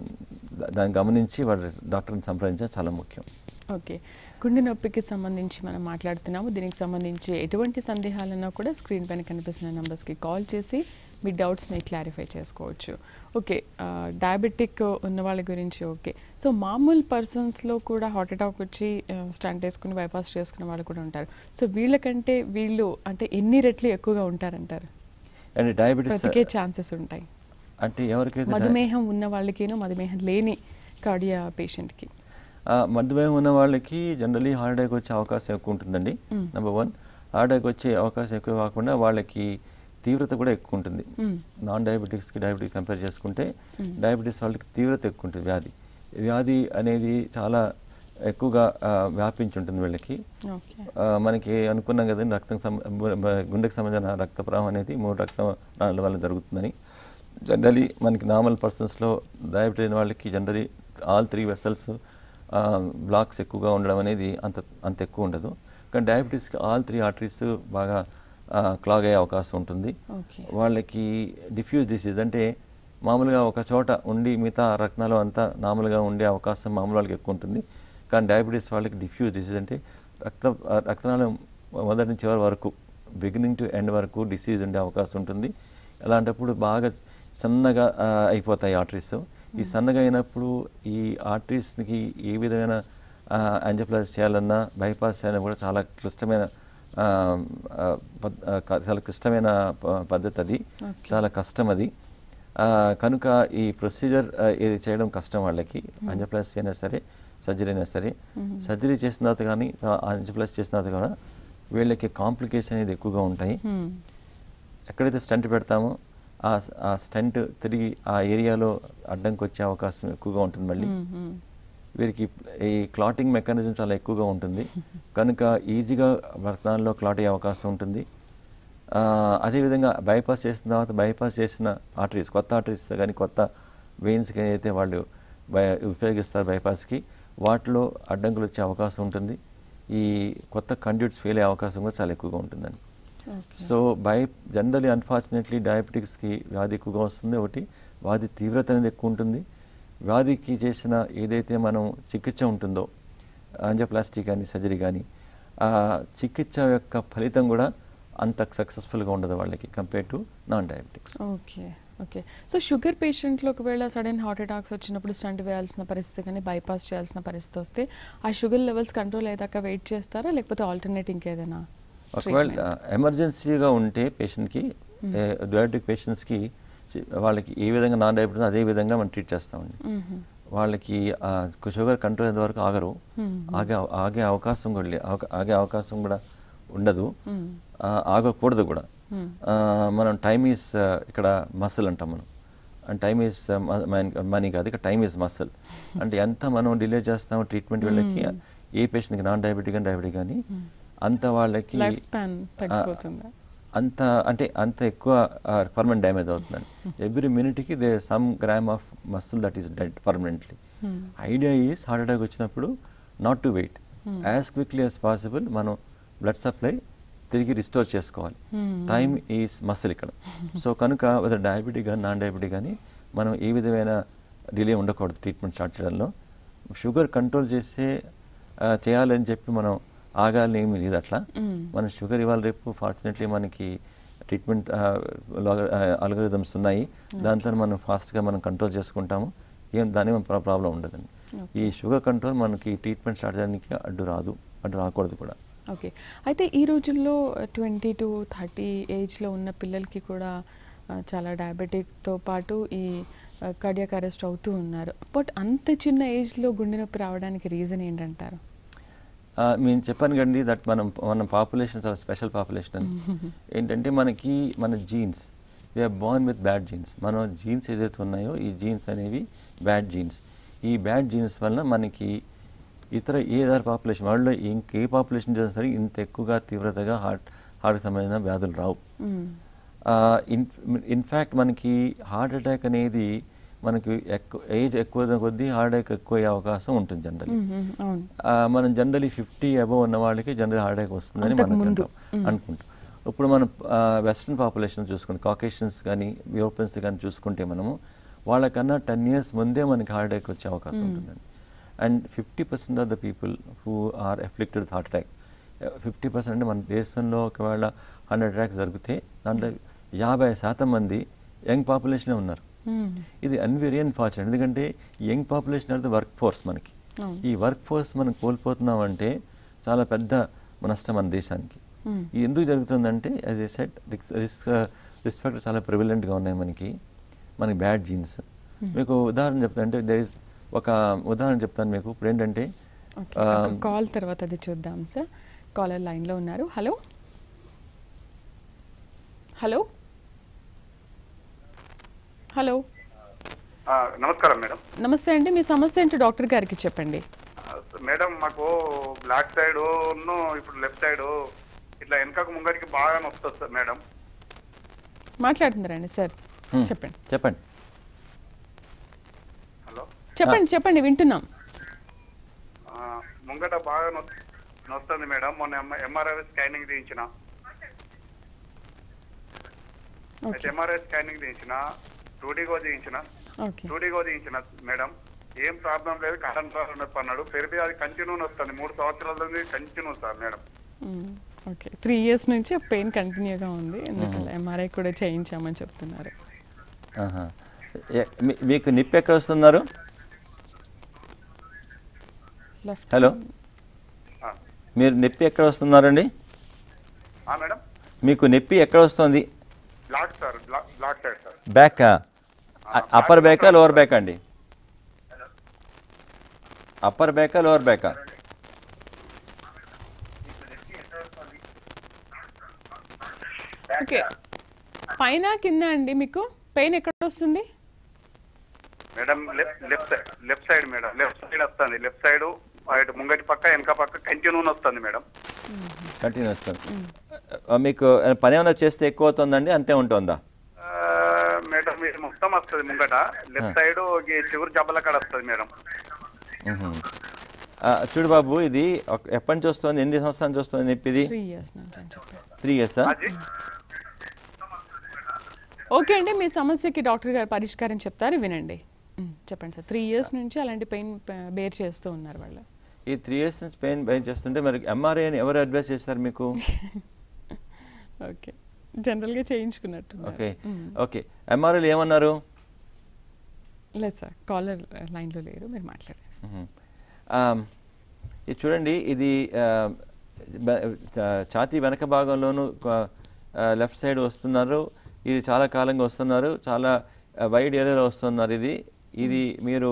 దాన్ని గమనించి వాళ్ళ డాక్టర్ని సంప్రదించడం చాలా ముఖ్యం ఓకే గుండె నొప్పికి సంబంధించి మనం మాట్లాడుతున్నాము దీనికి సంబంధించి ఎటువంటి సందేహాలన్నా కూడా స్క్రీన్ పైన కనిపిస్తున్న నెంబర్స్కి కాల్ చేసి మీ డౌట్స్ని క్లారిఫై చేసుకోవచ్చు ఓకే ఆ, డయాబెటిక్ ఉన్న వాళ్ళ గురించి ఓకే సో మామూలు పర్సన్స్లో కూడా హార్ట్ అటాక్ వచ్చి ఆ, స్టంట్ వేసుకుని బైపాస్ చేసుకునే వాళ్ళు కూడా ఉంటారు సో వీళ్ళకంటే వీళ్ళు అంటే ఎన్ని రెట్లు ఎక్కువగా ఉంటారంటారు అండ్ డయాబెటీస్ బ్రతికే ఛాన్సెస్ ఉంటాయి అంటే ఎవరికైతే డయ- మధుమేహం ఉన్న వాళ్ళకేనో మధుమేహం లేని కార్డియా పేషెంట్కి ఆ, మధుమేహం ఉన్న వాళ్ళకి జనరలీ హార్ట్ అటాక్ వచ్చే అవకాశం ఎక్కువ ఉంటుందండి మ్మ్. నెంబర్ వన్ హార్ట్ అటాక్ వచ్చే అవకాశం ఎక్కువ కాకుండా వాళ్ళకి తీవ్రత కూడా ఎక్కువ ఉంటుంది మ్మ్. నాన్ డయాబెటిక్స్కి డయాబెటిక్ కంపేర్ చేసుకుంటే మ్మ్. డయాబెటీస్ వాళ్ళకి తీవ్రత ఎక్కువ ఉంటుంది వ్యాధి వ్యాధి అనేది చాలా ఎక్కువగా ఆ, వ్యాపించి ఉంటుంది వీళ్ళకి ఓకే ఆ, మనకి అనుకున్నాం కదండి రక్తం సం బ- బ- గుండెకి సంబంధించిన రక్త ప్రవాహం అనేది మూడు రక్త నాళాల వల్ల జరుగుతుందని జనరలీ మనకి నార్మల్ పర్సన్స్లో డయాబెటీస్ అయిన వాళ్ళకి generally all three vessels blocks ఎక్కువగా ఉండడం అనేది అంత అంత ఎక్కువ ఉండదు కానీ డయాబెటీస్కి ఆల్ త్రీ ఆర్టరీస్ బాగా క్లాగ్ అయ్యే అవకాశం ఉంటుంది ఓకే వాళ్ళకి డిఫ్యూజ్ డిసీజ్ అంటే మామూలుగా ఒక చోట ఉండి మిగతా రక్తాలు అంతా నార్మల్గా ఉండే అవకాశం మామూలు వాళ్ళకి ఎక్కువ ఉంటుంది కానీ డయాబెటీస్ వాళ్ళకి డిఫ్యూజ్ డిసీజ్ అంటే రక్త ఆ, రక్తనాళం మొదటి నుంచి చివరి వరకు బిగినింగ్ టు ఎండ్ వరకు డిసీజ్ ఉండే అవకాశం ఉంటుంది అలాంటప్పుడు బాగా సన్నగా ఆ, అయిపోతాయి ఆర్టరీస్ ఈ సన్నగా అయినప్పుడు ఈ ఆర్టరీస్కి ఏ విధమైన యాంజియోప్లాస్ చేయాలన్నా బైపాస్ చేయాలన్నా కూడా చాలా క్లిష్టమైన ఆ, ఆ, పద్- ఆ, క- చాలా క్లిష్టమైన ప- పద్ధతి అది Okay. చాలా కష్టం అది ఆ, కనుక ఈ ప్రొసీజర్ ఇది చేయడం కష్టం వాళ్ళకి యాంజియోప్లాస్టీ అయినా సరే సర్జరీ అయినా సరే సర్జరీ చేసిన తర్వాత కానీ యాంజియోప్లాస్టీ చేసిన తర్వాత కూడా వీళ్ళకి కాంప్లికేషన్ అనేది ఎక్కువగా ఉంటాయి మ్మ్. ఎక్కడైతే స్టంట్ పెడతామో ఆ స్- ఆ స్టంట్ తిరిగి ఆ ఏరియాలో అడ్డంకి వచ్చే అవకాశం ఎక్కువగా ఉంటుంది మళ్ళీ మ్మ్. మ్మ్. వీరికి ఈ క్లాటింగ్ మెకానిజం చాలా ఎక్కువగా ఉంటుంది కనుక ఈజీగా రక్తాల్లో క్లాట్ అయ్యే అవకాశం ఉంటుంది ఆ, అదేవిధంగా బైపాస్ చేసిన తర్వాత బైపాస్ చేసిన ఆర్టరీస్ కొత్త ఆర్టరీస్ కానీ కొత్త వెయిన్స్ కానీ అయితే వాళ్ళు బై ఉపయోగిస్తారు బైపాస్కి వాటిలో అడ్డంకులు వచ్చే అవకాశం ఉంటుంది ఈ కొత్త కండ్యూట్స్ ఫెయిల్ అయ్యే అవకాశం కూడా చాలా ఎక్కువగా ఉంటుందండి సో బై జనరలీ అన్ఫార్చునేట్లీ డయాబెటిక్స్కి వ్యాధి ఎక్కువగా వస్తుంది ఒకటి వ్యాధి తీవ్రత అనేది ఎక్కువ ఉంటుంది వ్యాధికి చేసిన ఏదైతే మనం చికిత్స ఉంటుందో ఆంజియోప్లాస్టీ కానీ సర్జరీ కానీ ఆ చికిత్స యొక్క ఫలితం కూడా అంత సక్సెస్ఫుల్గా ఉండదు వాళ్ళకి compare to non diabetics okay okay so sugar పేషెంట్లో ఒకవేళ సడన్ హార్ట్ అటాక్స్ వచ్చినప్పుడు స్టంట్ వేయాల్సిన పరిస్థితి కానీ బైపాస్ చేయాల్సిన పరిస్థితి వస్తే ఆ షుగర్ లెవెల్స్ కంట్రోల్ అయ్యాక వెయిట్ చేస్తారా లేకపోతే ఆల్టర్నేట్ ఇంకేదైనా ఒకవేళ ఎమర్జెన్సీగా ఉంటే పేషెంట్కి డయాబెటిక్ పేషెంట్స్కి వాళ్ళకి ఏ విధంగా నాన్ డయాబెటిక్ అదే విధంగా మనం ట్రీట్ చేస్తామండి వాళ్ళకి ఆ షుగర్ కంట్రోల్ అయ్యేంత వరకు ఆగరు ఆగే ఆగే అవకాశం కూడా లే అవకా- ఆగే అవకాశం కూడా ఉండదు ఆ, ఆగకూడదు కూడా ఆ, మనం టైమ్ ఈస్ ఇక్కడ మసిల్ అంటాం మనం అండ్ టైమ్ ఈస్ మనీ కాదు ఇక్కడ టైమ్ ఈస్ మసిల్ అంటే ఎంత మనం డిలే చేస్తామో ట్రీట్మెంట్ వీళ్ళకి ఏ పేషెంట్కి నాన్ డయాబెటిక్ కానీ డయాబెటిక్ కానీ అంత వాళ్ళకి లైఫ్ స్పాన్ తగ్గిపోతుందా అంత అంటే అంత ఎక్కువ పర్మనెంట్ డ్యామేజ్ అవుతుందండి ఎవ్రీ మినిట్కి they some gram of muscle that is dead permanently idea is heart attack వచ్చినప్పుడు not to wait as quickly as possible మనం బ్లడ్ సప్లై తిరిగి రిస్టోర్ చేసుకోవాలి టైమ్ ఈజ్ మసిల్ ఇక్కడ సో కనుక వెదర్ డయాబెటిక్ కానీ non diabetic కానీ మనం ఏ విధమైన డిలే ఉండకూడదు ట్రీట్మెంట్ స్టార్ట్ చేయడంలో షుగర్ కంట్రోల్ చేసే ఆ, చేయాలని చెప్పి మనం ఆగాలని ఏమీ లేదు అట్లా మన షుగర్ ఇవాళ రేపు ఫార్చునేట్లీ మనకి ట్రీట్మెంట్ అల్గరిథమ్స్ ఉన్నాయి దాంతో మనం ఫాస్ట్గా మనం కంట్రోల్ చేసుకుంటాము ఏం దాని ప్రాబ్లం ఉండదండి ఈ షుగర్ కంట్రోల్ మనకి ట్రీట్మెంట్ స్టార్ట్ చేయడానికి అడ్డు రాదు అడ్డు రాకూడదు కూడా ఓకే అయితే ఈ రోజుల్లో ట్వంటీ టు థర్టీ ఏజ్లో ఉన్న పిల్లలకి కూడా ఆ, చాలా డయాబెటిక్తో పాటు ఈ కార్డియాక్ అరెస్ట్ అవుతూ ఉన్నారు బట్ అంత చిన్న ఏజ్లో గుండె నొప్పి రావడానికి రీజన్ ఏంటంటారు ఆ, నేను చెప్పాను కండి దట్ మనం మన పాపులేషన్ చాలా స్పెషల్ పాపులేషన్ అని ఏంటంటే మనకి మన genes we are born with bad genes మన జీన్స్ ఏదైతే ఉన్నాయో ఈ జీన్స్ అనేవి బ్యాడ్ జీన్స్ ఈ బ్యాడ్ జీన్స్ వలన మనకి ఇతర ఏ ఇతర పాపులేషన్ వాళ్ళలో ఇంకే పాపులేషన్ చేసినా సరే ఇంత ఎక్కువగా తీవ్రతగా హార్ట్ హార్ట్కి సంబంధించిన వ్యాధులు రావు ఇన్ ఇన్ఫ్యాక్ట్ మనకి హార్ట్ అటాక్ అనేది మనకి ఎక్కువ ఏజ్ ఎక్కువ కొద్దీ హార్ట్ అటాక్ ఎక్కువ అయ్యే అవకాశం ఉంటుంది జనరల్ మ్మ్, అవును మనం జనరలీ ఫిఫ్టీ అబవ్ ఉన్న వాళ్ళకి జనరల్ హార్ట్ అటాక్ వస్తుందని అంతకు మనం ముందు. అంటాం అనుకుంటాం ఇప్పుడు మనం వెస్ట్రన్ పాపులేషన్ చూసుకుంటే కాకేషన్స్ కానీ యూరోపియన్స్ కానీ చూసుకుంటే మనము వాళ్ళకన్నా టెన్ ఇయర్స్ ముందే మనకి హార్ట్ అటాక్ వచ్చే అవకాశం ఉంటుందండి and fifty percent of the people who are afflicted heart attack fifty percent అంటే మన దేశంలో ఒకవేళ హండ్రెడ్ అటాక్స్ జరిగితే దాంట్లో యాభై శాతం మంది యంగ్ పాపులేషనే ఉన్నారు మ్మ్. ఇది అన్వెరీ అన్ఫార్చునేట్ ఎందుకంటే యంగ్ పాపులేషన్ అంటే వర్క్ ఫోర్స్ మనకి అవును. ఈ వర్క్ ఫోర్స్ మనం కోల్పోతున్నామంటే చాలా పెద్ద నష్టం మన దేశానికి మ్మ్. ఇది ఎందుకు జరుగుతుందంటే as a set risk risk factor చాలా ప్రివిలెంట్గా ఉన్నాయి మనకి మనకి బ్యాడ్ జీన్స్ మీకు ఉదాహరణ చెప్తాను అంటే దేర్ ఇస్ ఒక ఉదాహరణ చెప్తాను మీకు ఇప్పుడు ఏంటంటే ఓకే ఆ, ఒక కాల్ తర్వాత అది చూద్దాం సార్ కాలర్ లైన్లో ఉన్నారు హలో హలో హలో ఆ, నమస్కారం మేడం నమస్తే అండి మీ సమస్య ఏంటో డాక్టర్ గారికి చెప్పండి ఆ, మేడం మాకు బ్లాక్ సైడ్ ఇప్పుడు లెఫ్ట్ సైడ్ ఇట్లా వెనకకు ముంగడికి బాగా వస్తుంది సార్ మేడం మాట్లాడుతున్నారండి సార్ హ్మ్. చెప్పండి చెప్పండి హలో చెప్పండి చెప్పండి వింటున్నాం ఆ, ముంగట బాగా నొ- నొస్తుంది మేడం మొన్న ఎంఆర్ఐ స్కానింగ్ తీయించిన అయితే ఓకే ఎంఆర్ఐ స్కానింగ్ తీయించిన టూడీగో తీయించిన ఓకే టూడీగో తీయించిన మేడం ఏం ప్రాబ్లం లేదు కరెంట్ ప్రాబ్లం నొప్పి అన్నాడు పెరిగి అది కంటిన్యూ వస్తుంది మూడు సంవత్సరాల నుండి కంటిన్యూ సార్ మేడం మ్మ్. ఓకే త్రీ ఇయర్స్ నుంచి పెయిన్ కంటిన్యూగా ఉంది ఎందుకంటే ఎంఆర్ఐ కూడా చేయించామని చెప్తున్నారు ఆహా. ఏ- మీ- మీకు నిప్పు ఎక్కడ వస్తున్నారు లెఫ్ట్ హలో ఆ. మీరు నొప్పి ఎక్కడ వస్తున్నారండి ఆ, మేడం మీకు నొప్పి ఎక్కడ వస్తుంది back sir back back side sir బ్యాకా అప్పర్ బ్యాకా లోవర్ బ్యాక్ అండి అప్పర్ బ్యాకా లోవర్ బ్యాకా ఓకే పైన కింద అండి మీకు పెయిన్ ఎక్కడ వస్తుంది madam left left side left side madam left side వస్తుంది లెఫ్ట్ సైడ్ ఇటు ముంగటి పక్క వెనక పక్క కంటిన్యూ వస్తుంది మేడం కంటిన్యూ వస్తుంది ఆ, మీకు పని ఏమైనా చేస్తే ఎక్కువ అవుతుందండి అంతే ఉంటుందా ఆ, మేడం ఇది మొత్తం వస్తుంది ముంగట లెఫ్ట్ సైడ్ ఈ చివరి జబ్బల కాడ వస్తుంది మేడం మ్హూ. ఆ, చూడు బాబు ఇది ఒక- ఎప్పటి నుంచి వస్తుంది ఎన్ని సంవత్సరాల నుంచి వస్తుంది నొప్పి ఇది త్రీ ఇయర్స్ నుంచి అని చెప్పారు త్రీ ఇయర్స్ అది ఓకే అండి మీ సమస్యకి డాక్టర్ గారు పరిష్కారం చెప్తారు వినండి ఉమ్, చెప్పండి సార్ త్రీ ఇయర్స్ నుంచి అలాంటి పెయిన్ బేర్ చేస్తూ ఉన్నారు వాళ్ళు ఈ త్రీ ఇయర్స్ నుంచి పెయిన్ బయట చేస్తుంటే మరి ఎంఆర్ఐ అని ఎవరు అడ్వైస్ చేస్తారు మీకు ఓకే జనరల్గా చేయించుకున్నట్టు ఓకే ఓకే ఎంఆర్ఐలు ఏమన్నారు లేదు సార్ కాలర్ లైన్లో లేరు మీరు మాట్లాడారు మ్మ్. ఆమ్, ఇది చూడండి ఇది ఆ, బ- చా- ఛాతీ వెనక భాగంలోను లెఫ్ట్ సైడ్ వస్తున్నారు ఇది చాలా కాలంగా వస్తున్నారు చాలా వైడ్ ఏరియాలో వస్తున్నారు ఇది ఇది మీరు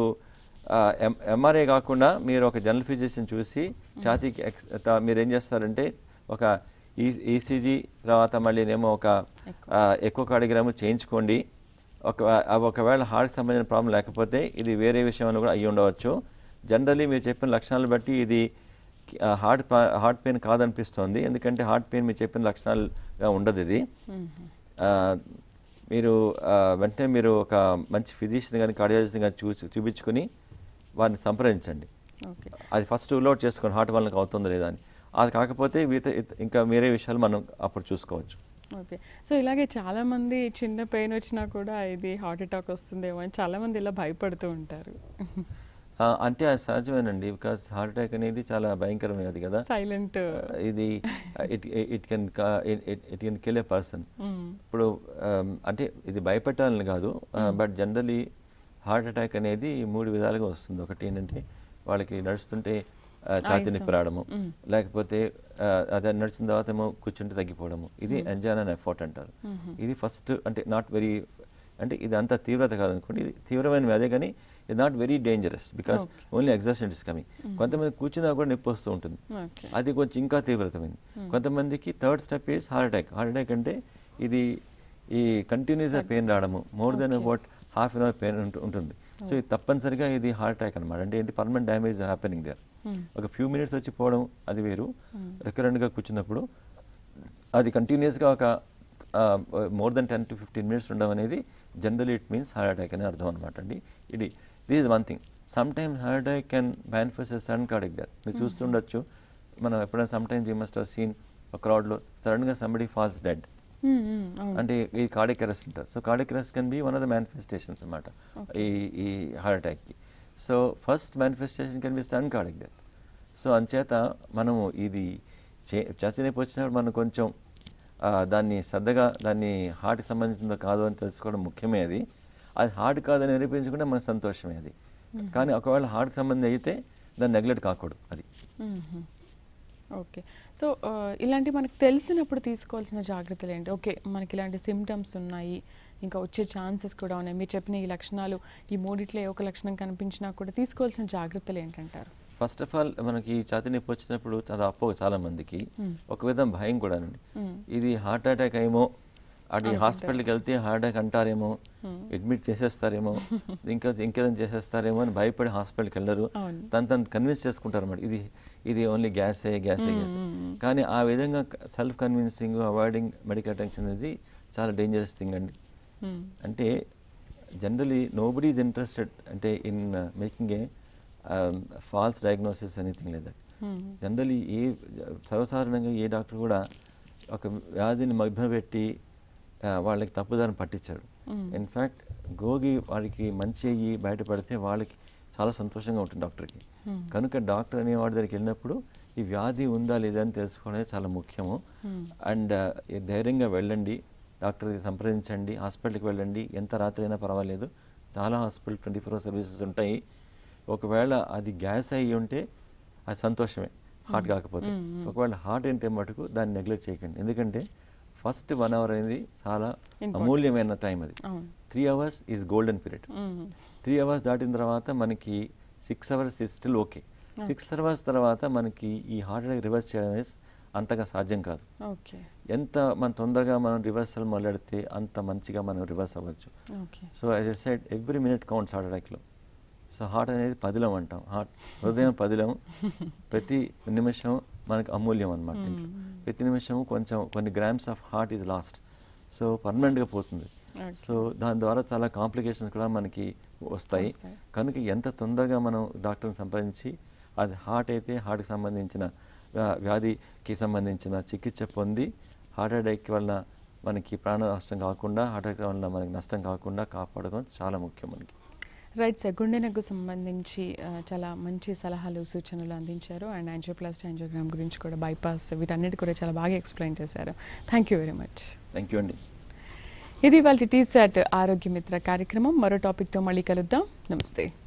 ఎంఆర్ఐ కాకుండా మీరు ఒక జనరల్ ఫిజిషియన్ చూసి ఛాతీకి ఎక్స్ త- మీరు ఏం చేస్తారంటే ఒక ఈ ఈసీజీ తర్వాత మళ్ళీ ఏమో ఒక ఎక్కువ కార్డిగ్రామ్ చేయించుకోండి ఒక అవి ఒకవేళ హార్ట్కి సంబంధించిన ప్రాబ్లం లేకపోతే ఇది వేరే విషయం అని కూడా అయ్యి ఉండవచ్చు జనరలీ మీరు చెప్పిన లక్షణాలు బట్టి ఇది హార్ట్ హార్ట్ పెయిన్ కాదనిపిస్తోంది ఎందుకంటే హార్ట్ పెయిన్ మీరు చెప్పిన లక్షణాలుగా ఉండదు ఇది ఆ, మీరు ఆ, వెంటనే మీరు ఒక మంచి ఫిజిషియన్ కానీ కార్డియాలజిస్ట్ కానీ చూసి చూపించుకుని వారిని సంప్రదించండి ఓకే అది ఫస్ట్ రూల్ అవుట్ చేసుకోండి హార్ట్ వల్ల అవుతుందో లేదా అని అది కాకపోతే మిగతా ఇత- ఇంకా వేరే విషయాలు మనం అప్పుడు చూసుకోవచ్చు ఓకే సో ఇలాగే చాలా మంది చిన్న పెయిన్ వచ్చినా కూడా ఇది హార్ట్ అటాక్ వస్తుందేమో అని చాలా మంది ఇలా భయపడుతూ ఉంటారు ఆ, అంటే అది సహజమేనండి బికాస్ హార్ట్ అటాక్ అనేది చాలా భయంకరమైనది కదా సైలెంట్ ఇది it it can it can kill a person ఇప్పుడు um, అంటే ఇది భయపెట్టాలని కాదు బట్ జనరలీ హార్ట్ అటాక్ అనేది మూడు విధాలుగా వస్తుంది ఒకటి ఏంటంటే వాళ్ళకి నడుస్తుంటే ఆ, ఛాతీ నొప్పి రావడము లేకపోతే ఆ, అదే నడిచిన తర్వాత ఏమో కూర్చుంటే తగ్గిపోవడము ఇది ఎంజాన్ అండ్ ఎఫర్ట్ అంటారు ఇది ఫస్ట్ అంటే నాట్ వెరీ అంటే ఇది అంత తీవ్రత కాదనుకోండి ఇది తీవ్రమైన వ్యాధి కానీ ఇది not very dangerous because only exhaustion is coming కొంతమంది కూర్చున్నా కూడా నొప్పి వస్తూ ఉంటుంది ఓకే అది కొంచెం ఇంకా తీవ్రతమైంది కొంతమందికి third step is heart attack heart attack అంటే ఇది ఈ కంటిన్యూస్ పెయిన్ రావడము more than about half an hour pain ఉంటుంది సో ఇది తప్పనిసరిగా ఇది హార్ట్ అటాక్ అనమాట అంటే ఇది పర్మనెంట్ డ్యామేజ్ హ్యాపెనింగ్ దేర్ ఒక ఫ్యూ మినిట్స్ వచ్చి పోవడం అది వేరు రికరెంట్గా కూర్చున్నప్పుడు అది కంటిన్యూస్గా ఒక more than ten to fifteen minutes ఉండడం అనేది generally it means heart attack అని అర్థం అనమాట అండి ఇది this is one thing sometimes heart attack can manifest sudden cardiac death మీరు చూస్తుండొచ్చు మనం ఎప్పుడైనా sometimes you must seen ఒక క్రౌడ్లో సడన్గా సంబడి ఫాల్స్ డెడ్ అంటే ఈ కార్డిక్ అరెస్ట్ అంటారు so cardiac arrest can be one of the manifestations అనమాట ఈ ఈ హార్ట్ అటాక్కి so first manifestation can be sudden cardiac death so అంచేత మనము ఇది చే- ఛాతీ నొప్పి వచ్చినప్పుడు మనం కొంచెం ఆ, దాన్ని శ్రద్ధగా దాన్ని హార్ట్కి సంబంధించిందో కాదో అని తెలుసుకోవడం ముఖ్యమే అది అది హార్ట్ కాదని నిరూపించుకుంటే మన సంతోషమే అది కానీ ఒకవేళ హార్ట్కి సంబంధం అయితే దాన్ని నెగ్లెక్ట్ కాకూడదు అది ఓకే సో ఇలాంటి మనకు తెలిసినప్పుడు తీసుకోవాల్సిన జాగ్రత్తలు ఏంటి ఓకే మనకి ఇలాంటి సిమ్టమ్స్ ఉన్నాయి ఇంకా వచ్చే ఛాన్సెస్ కూడా ఉన్నాయి మీరు చెప్పిన ఈ లక్షణాలు ఈ మూడిట్లో ఏ ఒక లక్షణం కనిపించినా కూడా తీసుకోవాల్సిన జాగ్రత్తలు ఏంటంటారు ఫస్ట్ ఆఫ్ ఆల్ మనకి ఛాతీ నొప్పి వచ్చినప్పుడు చాలా అప్పో చాలా మందికి ఒక విధం భయం కూడా ఇది హార్ట్ అటాక్ ఏమో అది హాస్పిటల్కి వెళ్తే హార్ట్ అటాక్ అంటారేమో అడ్మిట్ చేసేస్తారేమో ఇంకా ఇంకేదైనా చేసేస్తారేమో అని భయపడి హాస్పిటల్కి వెళ్ళరు అవును. తను తను కన్విన్స్ చేసుకుంటారు అన్నమాట ఇది ఇది ఓన్లీ గ్యాసే గ్యాసే గ్యాస్ కానీ ఆ విధంగా self convincing avoiding medical attention అనేది చాలా డేంజరస్ థింగ్ అండి అంటే జనరలీ నోబడీ ఈజ్ ఇంట్రెస్టెడ్ అంటే in making a false diagnosis anything like that generally ఏ సర్వసాధారణంగా ఏ డాక్టర్ కూడా ఒక వ్యాధిని మభ్యపెట్టి ఆ, వాళ్ళకి తప్పుదారిని పట్టించారు ఇన్ఫ్యాక్ట్ గోగి వారికి మంచి అయ్యి బయటపడితే వాళ్ళకి చాలా సంతోషంగా ఉంటుంది డాక్టర్కి కనుక డాక్టర్ అనే వాడి దగ్గరికి వెళ్ళినప్పుడు ఈ వ్యాధి ఉందా లేదా అని తెలుసుకోవడమే చాలా ముఖ్యము అండ్ ధైర్యంగా వెళ్ళండి డాక్టర్కి సంప్రదించండి హాస్పిటల్కి వెళ్ళండి ఎంత రాత్రి అయినా పర్వాలేదు చాలా హాస్పిటల్ ట్వంటీ ఫోర్ సర్వీసెస్ ఉంటాయి ఒకవేళ అది గ్యాస్ అయ్యి ఉంటే అది సంతోషమే హార్ట్ కాకపోతే ఒకవేళ హార్ట్ అయితే మటుకు దాన్ని నెగ్లెక్ట్ చేయకండి ఎందుకంటే ఫస్ట్ వన్ అవర్ అనేది చాలా అమూల్యమైన టైం అది అవును three hours is golden period మ్మ్. త్రీ అవర్స్ దాటిన తర్వాత మనకి six hours is still okay six hours తర్వాత మనకి ఈ హార్ట్ అటాక్ రివర్స్ చేయడం అనేది అంతగా సాధ్యం కాదు ఓకే ఎంత మన తొందరగా మనం రివర్సల్ మొదలెడితే అంత మంచిగా మనం రివర్స్ అవ్వచ్చు okay so as aside every minute counts heart అటాక్లో సో హార్ట్ అనేది పదిలం అంటాం హార్ట్ హృదయం పదిలం ప్రతి నిమిషం మనకు అమూల్యం అనమాట ప్రతి నిమిషం కొంచెం కొన్ని grams of heart is lost so పర్మనెంట్గా పోతుంది Okay. సో దాని ద్వారా చాలా కాంప్లికేషన్స్ కూడా మనకి వస్తాయి వస్తాయి. కనుక ఎంత తొందరగా మనం డాక్టర్ని సంప్రదించి అది హార్ట్ అయితే హార్ట్కి సంబంధించిన వ్యా- వ్యాధికి సంబంధించిన చికిత్స పొంది హార్ట్ అటాక్ వలన మనకి ప్రాణ నష్టం కాకుండా హార్ట్ అటాక్ వలన మనకి నష్టం కాకుండా కాపాడడం చాలా ముఖ్యం మనకి రైట్ సార్ గుండెనకు సంబంధించి ఆ, చాలా మంచి సలహాలు సూచనలు అందించారు అండ్ యాంజియోప్లాస్టీ యాంజియోగ్రామ్ గురించి కూడా బైపాస్ వీటన్నిటి కూడా చాలా బాగా ఎక్స్ప్లెయిన్ చేశారు thank you very much thank you అండి ఇది వాళ్ళ టీసాట్ ఆరోగ్య మిత్ర కార్యక్రమం మరో టాపిక్తో మళ్ళీ కలుద్దాం నమస్తే